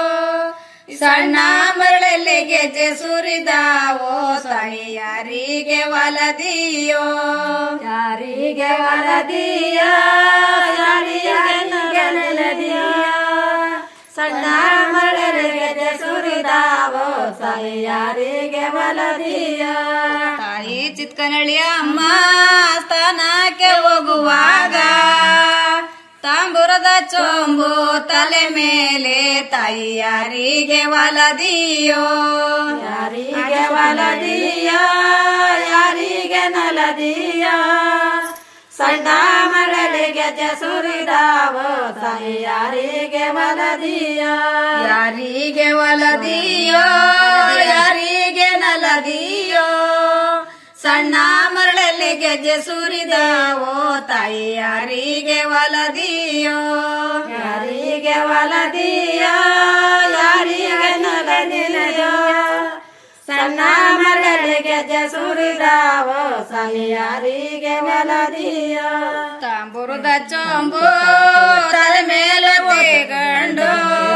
ಸಣ್ಣ ಮರಳಲ್ಲಿ ಗೆಜ್ಜೆ ಸುರಿದಾವೋ ತಾಯಿ ಯಾರಿಗೆ ಒಲದಿಯೋ ಯಾರಿಗೆ ಒಲದಿಯೋ ಯಾರಿಗೆ ನಲದಿಯೋ ಸಣ್ಣ ಮರಳಲ್ಲಿ ಗೆಜ್ಜೆ ಸುರಿದಾವೋ ತಾಯಿ ಯಾರಿಗೆ ಒಲದಿಯೋ ತಾಯಿ ಚಿತ್ಕನಳಿಯ ಅಮ್ಮ ಸ್ಥಾನಕ್ಕೆ ಹೋಗುವಾಗ ತಾಂಬುರದ ಚೊಂಬು ತಲೆ ಮೇಲೆ ತಾಯಿ ಯಾರಿಗೆ ಒಲದಿಯೋ ಯಾರಿಗೆ ಒಲದಿಯೋ ಯಾರಿಗೆ ನಲದಿಯೋ ಸಣ್ಣ ಮರಳಿಗೆ ಸುರಿದಾವೋ ತಾಯಿ ಯಾರಿಗೆ ಒಲದಿಯೋ ಯಾರಿಗೆ ಒಲದಿಯೋ ಯಾರಿಗೆ ನಲದಿಯೋ ಸಣ್ಣ ಮರಳಲ್ಲಿ ಗೆಜ್ಜೆ ಸುರಿದಾವೋ ತಾಯಿ ಯಾರಿಗೆ ಒಲದಿಯೋ ಯಾರಿಗೆ ಒಲದಿಯೋ ಯಾರಿಗೆ ನಲದಿಯೋ ಸಣ್ಣ ಮರಳಿ ಗೆಜ್ಜೆ ಸುರಿದಾವೋ ತಾಯಿ ಯಾರಿಗೆ ಒಲದಿಯೋ ತಾಂಬೂರದ ಚೊಂಬು ತಲೆ ಮೇಲೆ ತೇಗಂಡು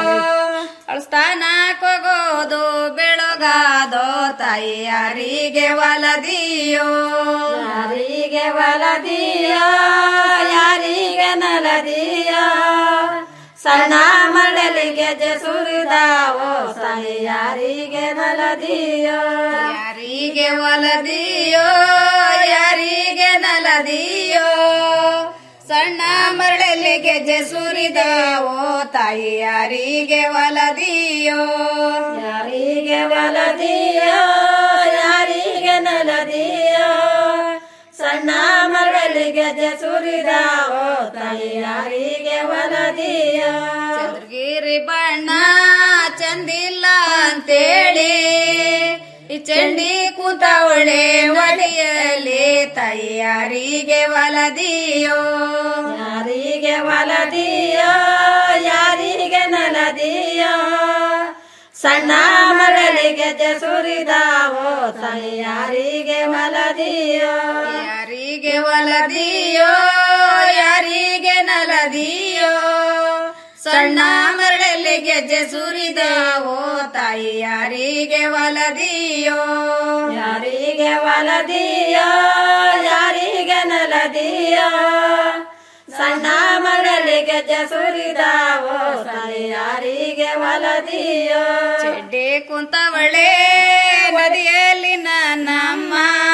ಸ್ಥಾನಕ್ಕೆ ಹೋಗೋದು ಬೆಳಗಾದೋ ತಾಯಿ ಯಾರಿಗೆ ಒಲದಿಯೋ ಯಾರಿಗೆ ಒಲದಿಯೋ ಯಾರಿಗೆ ನಲದಿಯೋ ಸಣ್ಣ ಮಡಲಿಗೆ ಸುರಿದಾವೋ ತಾಯಿ ಯಾರಿಗೆ ನಲದಿಯೋ ಯಾರಿಗೆ ಒಲದಿಯೋ ಯಾರಿಗೆ ನಲದಿಯೋ ಸಣ್ಣ ಮರಳಲ್ಲಿ ಗೆಜ್ಜೆ ಸುರಿದಾವೋ ತಾಯಿ ಯಾರಿಗೆ ಒಲದಿಯೋ ಯಾರಿಗೆ ಒಲದಿಯೋ ಯಾರಿಗೆ ನಲದಿಯೋ ಸಣ್ಣ ಮರಳಲ್ಲಿ ಗೆಜ್ಜೆ ಸುರಿದಾವೋ ತಾಯಿ ಯಾರಿಗೆ ಒಲದಿಯೋ ಚಂದ್ರಗಿರಿ ಬಣ್ಣ ಚಂದಿಲ್ಲ ಅಂತೇಳಿ ಈ ಚಂಡಿ ಕೂತವಳೆ ಒಡೆಯಲಿ ತಾಯಿ ಯಾರಿಗೆ ಒಲದಿಯೋ ಯಾರಿಗೆ ಒಲದಿಯೋ ಯಾರಿಗೆ ನಲದಿಯೋ ಸಣ್ಣ ಮರಳಿಗೆ ಸುರಿದಾವೋ ತಾಯಿ ಯಾರಿಗೆ ಒಲದಿಯೋ ಯಾರಿಗೆ ಒಲದಿಯೋ ಯಾರಿಗೆ ನಲದಿಯೋ ಸಣ್ಣ ಮರಳಲ್ಲಿ ಗೆಜ್ಜೆ ಸುರಿದಾವೋ ತಾಯಿ ಯಾರಿಗೆ ಒಲದಿಯೋ ಯಾರಿಗೆ ಒಲದಿಯೋ ಯಾರಿಗೆ ನಲದಿಯೋ ಸಣ್ಣ ಮರಳಿ ಗೆಜ್ಜೆ ಸುರಿದಾವೋ ತಾಯಿ ಯಾರಿಗೆ ಒಲದಿಯೋ ಚೆಡ್ಡೆ ಕುಂತವಳೆ ನದಿಯಲ್ಲಿ ನನ್ನಮ್ಮ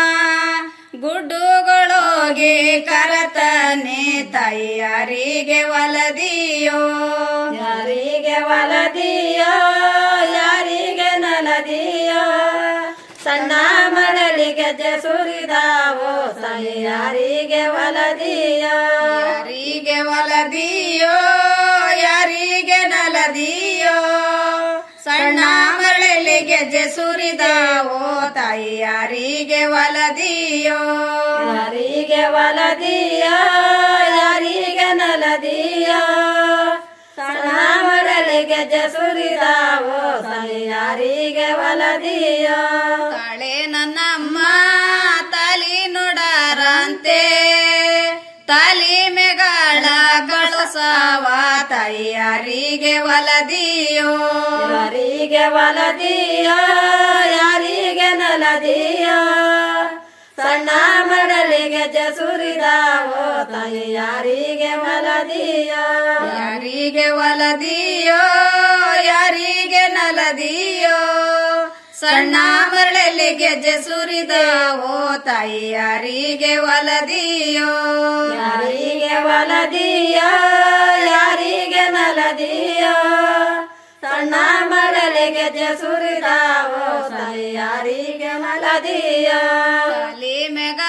ಗುಡ್ಡುಗಳೋಗಿ ಕರತನೆ ತಾಯಿ ಯಾರಿಗೆ ಒಲದಿಯೋ ಯಾರಿಗೆ ಒಲದಿಯೋ ಯಾರಿಗೆ ನಲದಿಯೋ ಸಣ್ಣ ಮರಳಿಗೆ ಸುರಿದಾವೋ ತಾಯಿ ಯಾರಿಗೆ ಒಲದಿಯೋ ಯಾರಿಗೆ ಒಲದಿಯೋ ಯಾರಿಗೆ ನಲದಿಯೋ ಸಣ್ಣ ಮರಳಿಗೆ ಸುರಿದಾವೋ ತಾಯಿ ಯಾರಿಗೆ ಒಲದಿಯೋ ಯಾರಿಗೆ ಒಲದಿಯೋ ಯಾರಿಗೆ ನಲದಿಯೋ ಸಣ್ಣ ಮರಳಿಗೆ ಸುರಿದಾವೋ ತಾಯಿ ಯಾರಿಗೆ ಒಲದಿಯೋ ತಾಳೆ ನನ್ನಮ್ಮ ತಲಿ ನುಡರಂತೆ ತಲಿ ಮೇಗಳಗಳು ಸಾವ ತಾಯಿ ಯಾರಿಗೆ ಒಲದಿಯೋ ಯಾರಿಗೆ ಒಲದಿಯೋ ಯಾರಿಗೆ ನಲದಿಯೋ ಸಣ್ಣ ಮರಳಿಗೆ ಸುರಿದಾವೋ ತಾಯಿ ಯಾರಿಗೆ ಒಲದಿಯೋ ಯಾರಿಗೆ ಒಲದಿಯೋ ಯಾರಿಗೆ ನಲದಿಯೋ ಸಣ್ಣ ಮರಳಲ್ಲಿ ಗೆಜ್ಜೆ ಸುರಿದಾವೋ ತಾಯಿ ಯಾರಿಗೆ ಒಲದಿಯೋ ಯಾರಿಗೆ ಒಲದಿಯೋ ಯಾರಿಗೆ ನಲದಿಯೋ ಸಣ್ಣ ಮರಳಿಗೆ ಸುರಿದಾವೋ ತಾಯಿ ಯಾರಿಗೆ ಮಲದಿಯೋ ತಲಿ ಮೇಗ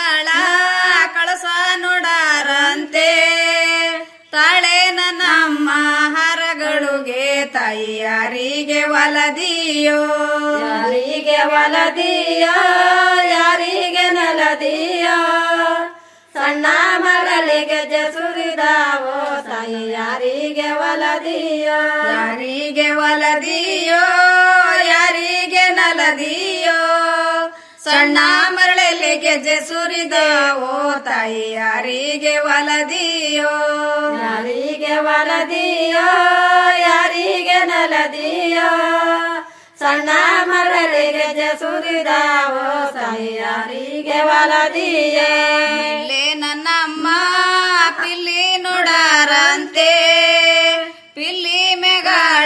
ತಾಯಿ ಯಾರಿಗೆ ಒಲದಿಯೋ ಯಾರಿಗೆ ಒಲದಿಯೋ ಯಾರಿಗೆ ನೆಲದಿಯೋ ಸಣ್ಣ ಮರಳಿಗೆ ಜಸುರಿದಾವೋ ತಾಯಿ ಯಾರಿಗೆ ಒಲದಿಯೋ ಯಾರಿಗೆ ಒಲದಿಯೋ ಯಾರಿಗೆ ನಲದಿಯೋ ಸಣ್ಣ ಮರಳಲ್ಲಿ ಗೆಜ್ಜೆ ಸುರಿದವೋ ತಾಯಿ ಯಾರಿಗೆ ಒಲದಿಯೋ ಯಾರಿಗೆ ಒಲದಿಯೋ ಯಾರಿಗೆ ನಲದಿಯೋ ಸಣ್ಣ ಮರಳಿಗೆ ಗೆಜ್ಜೆ ಸುರಿದವೋ ತಾಯಿ ಯಾರಿಗೆ ಒಲದಿಯೇ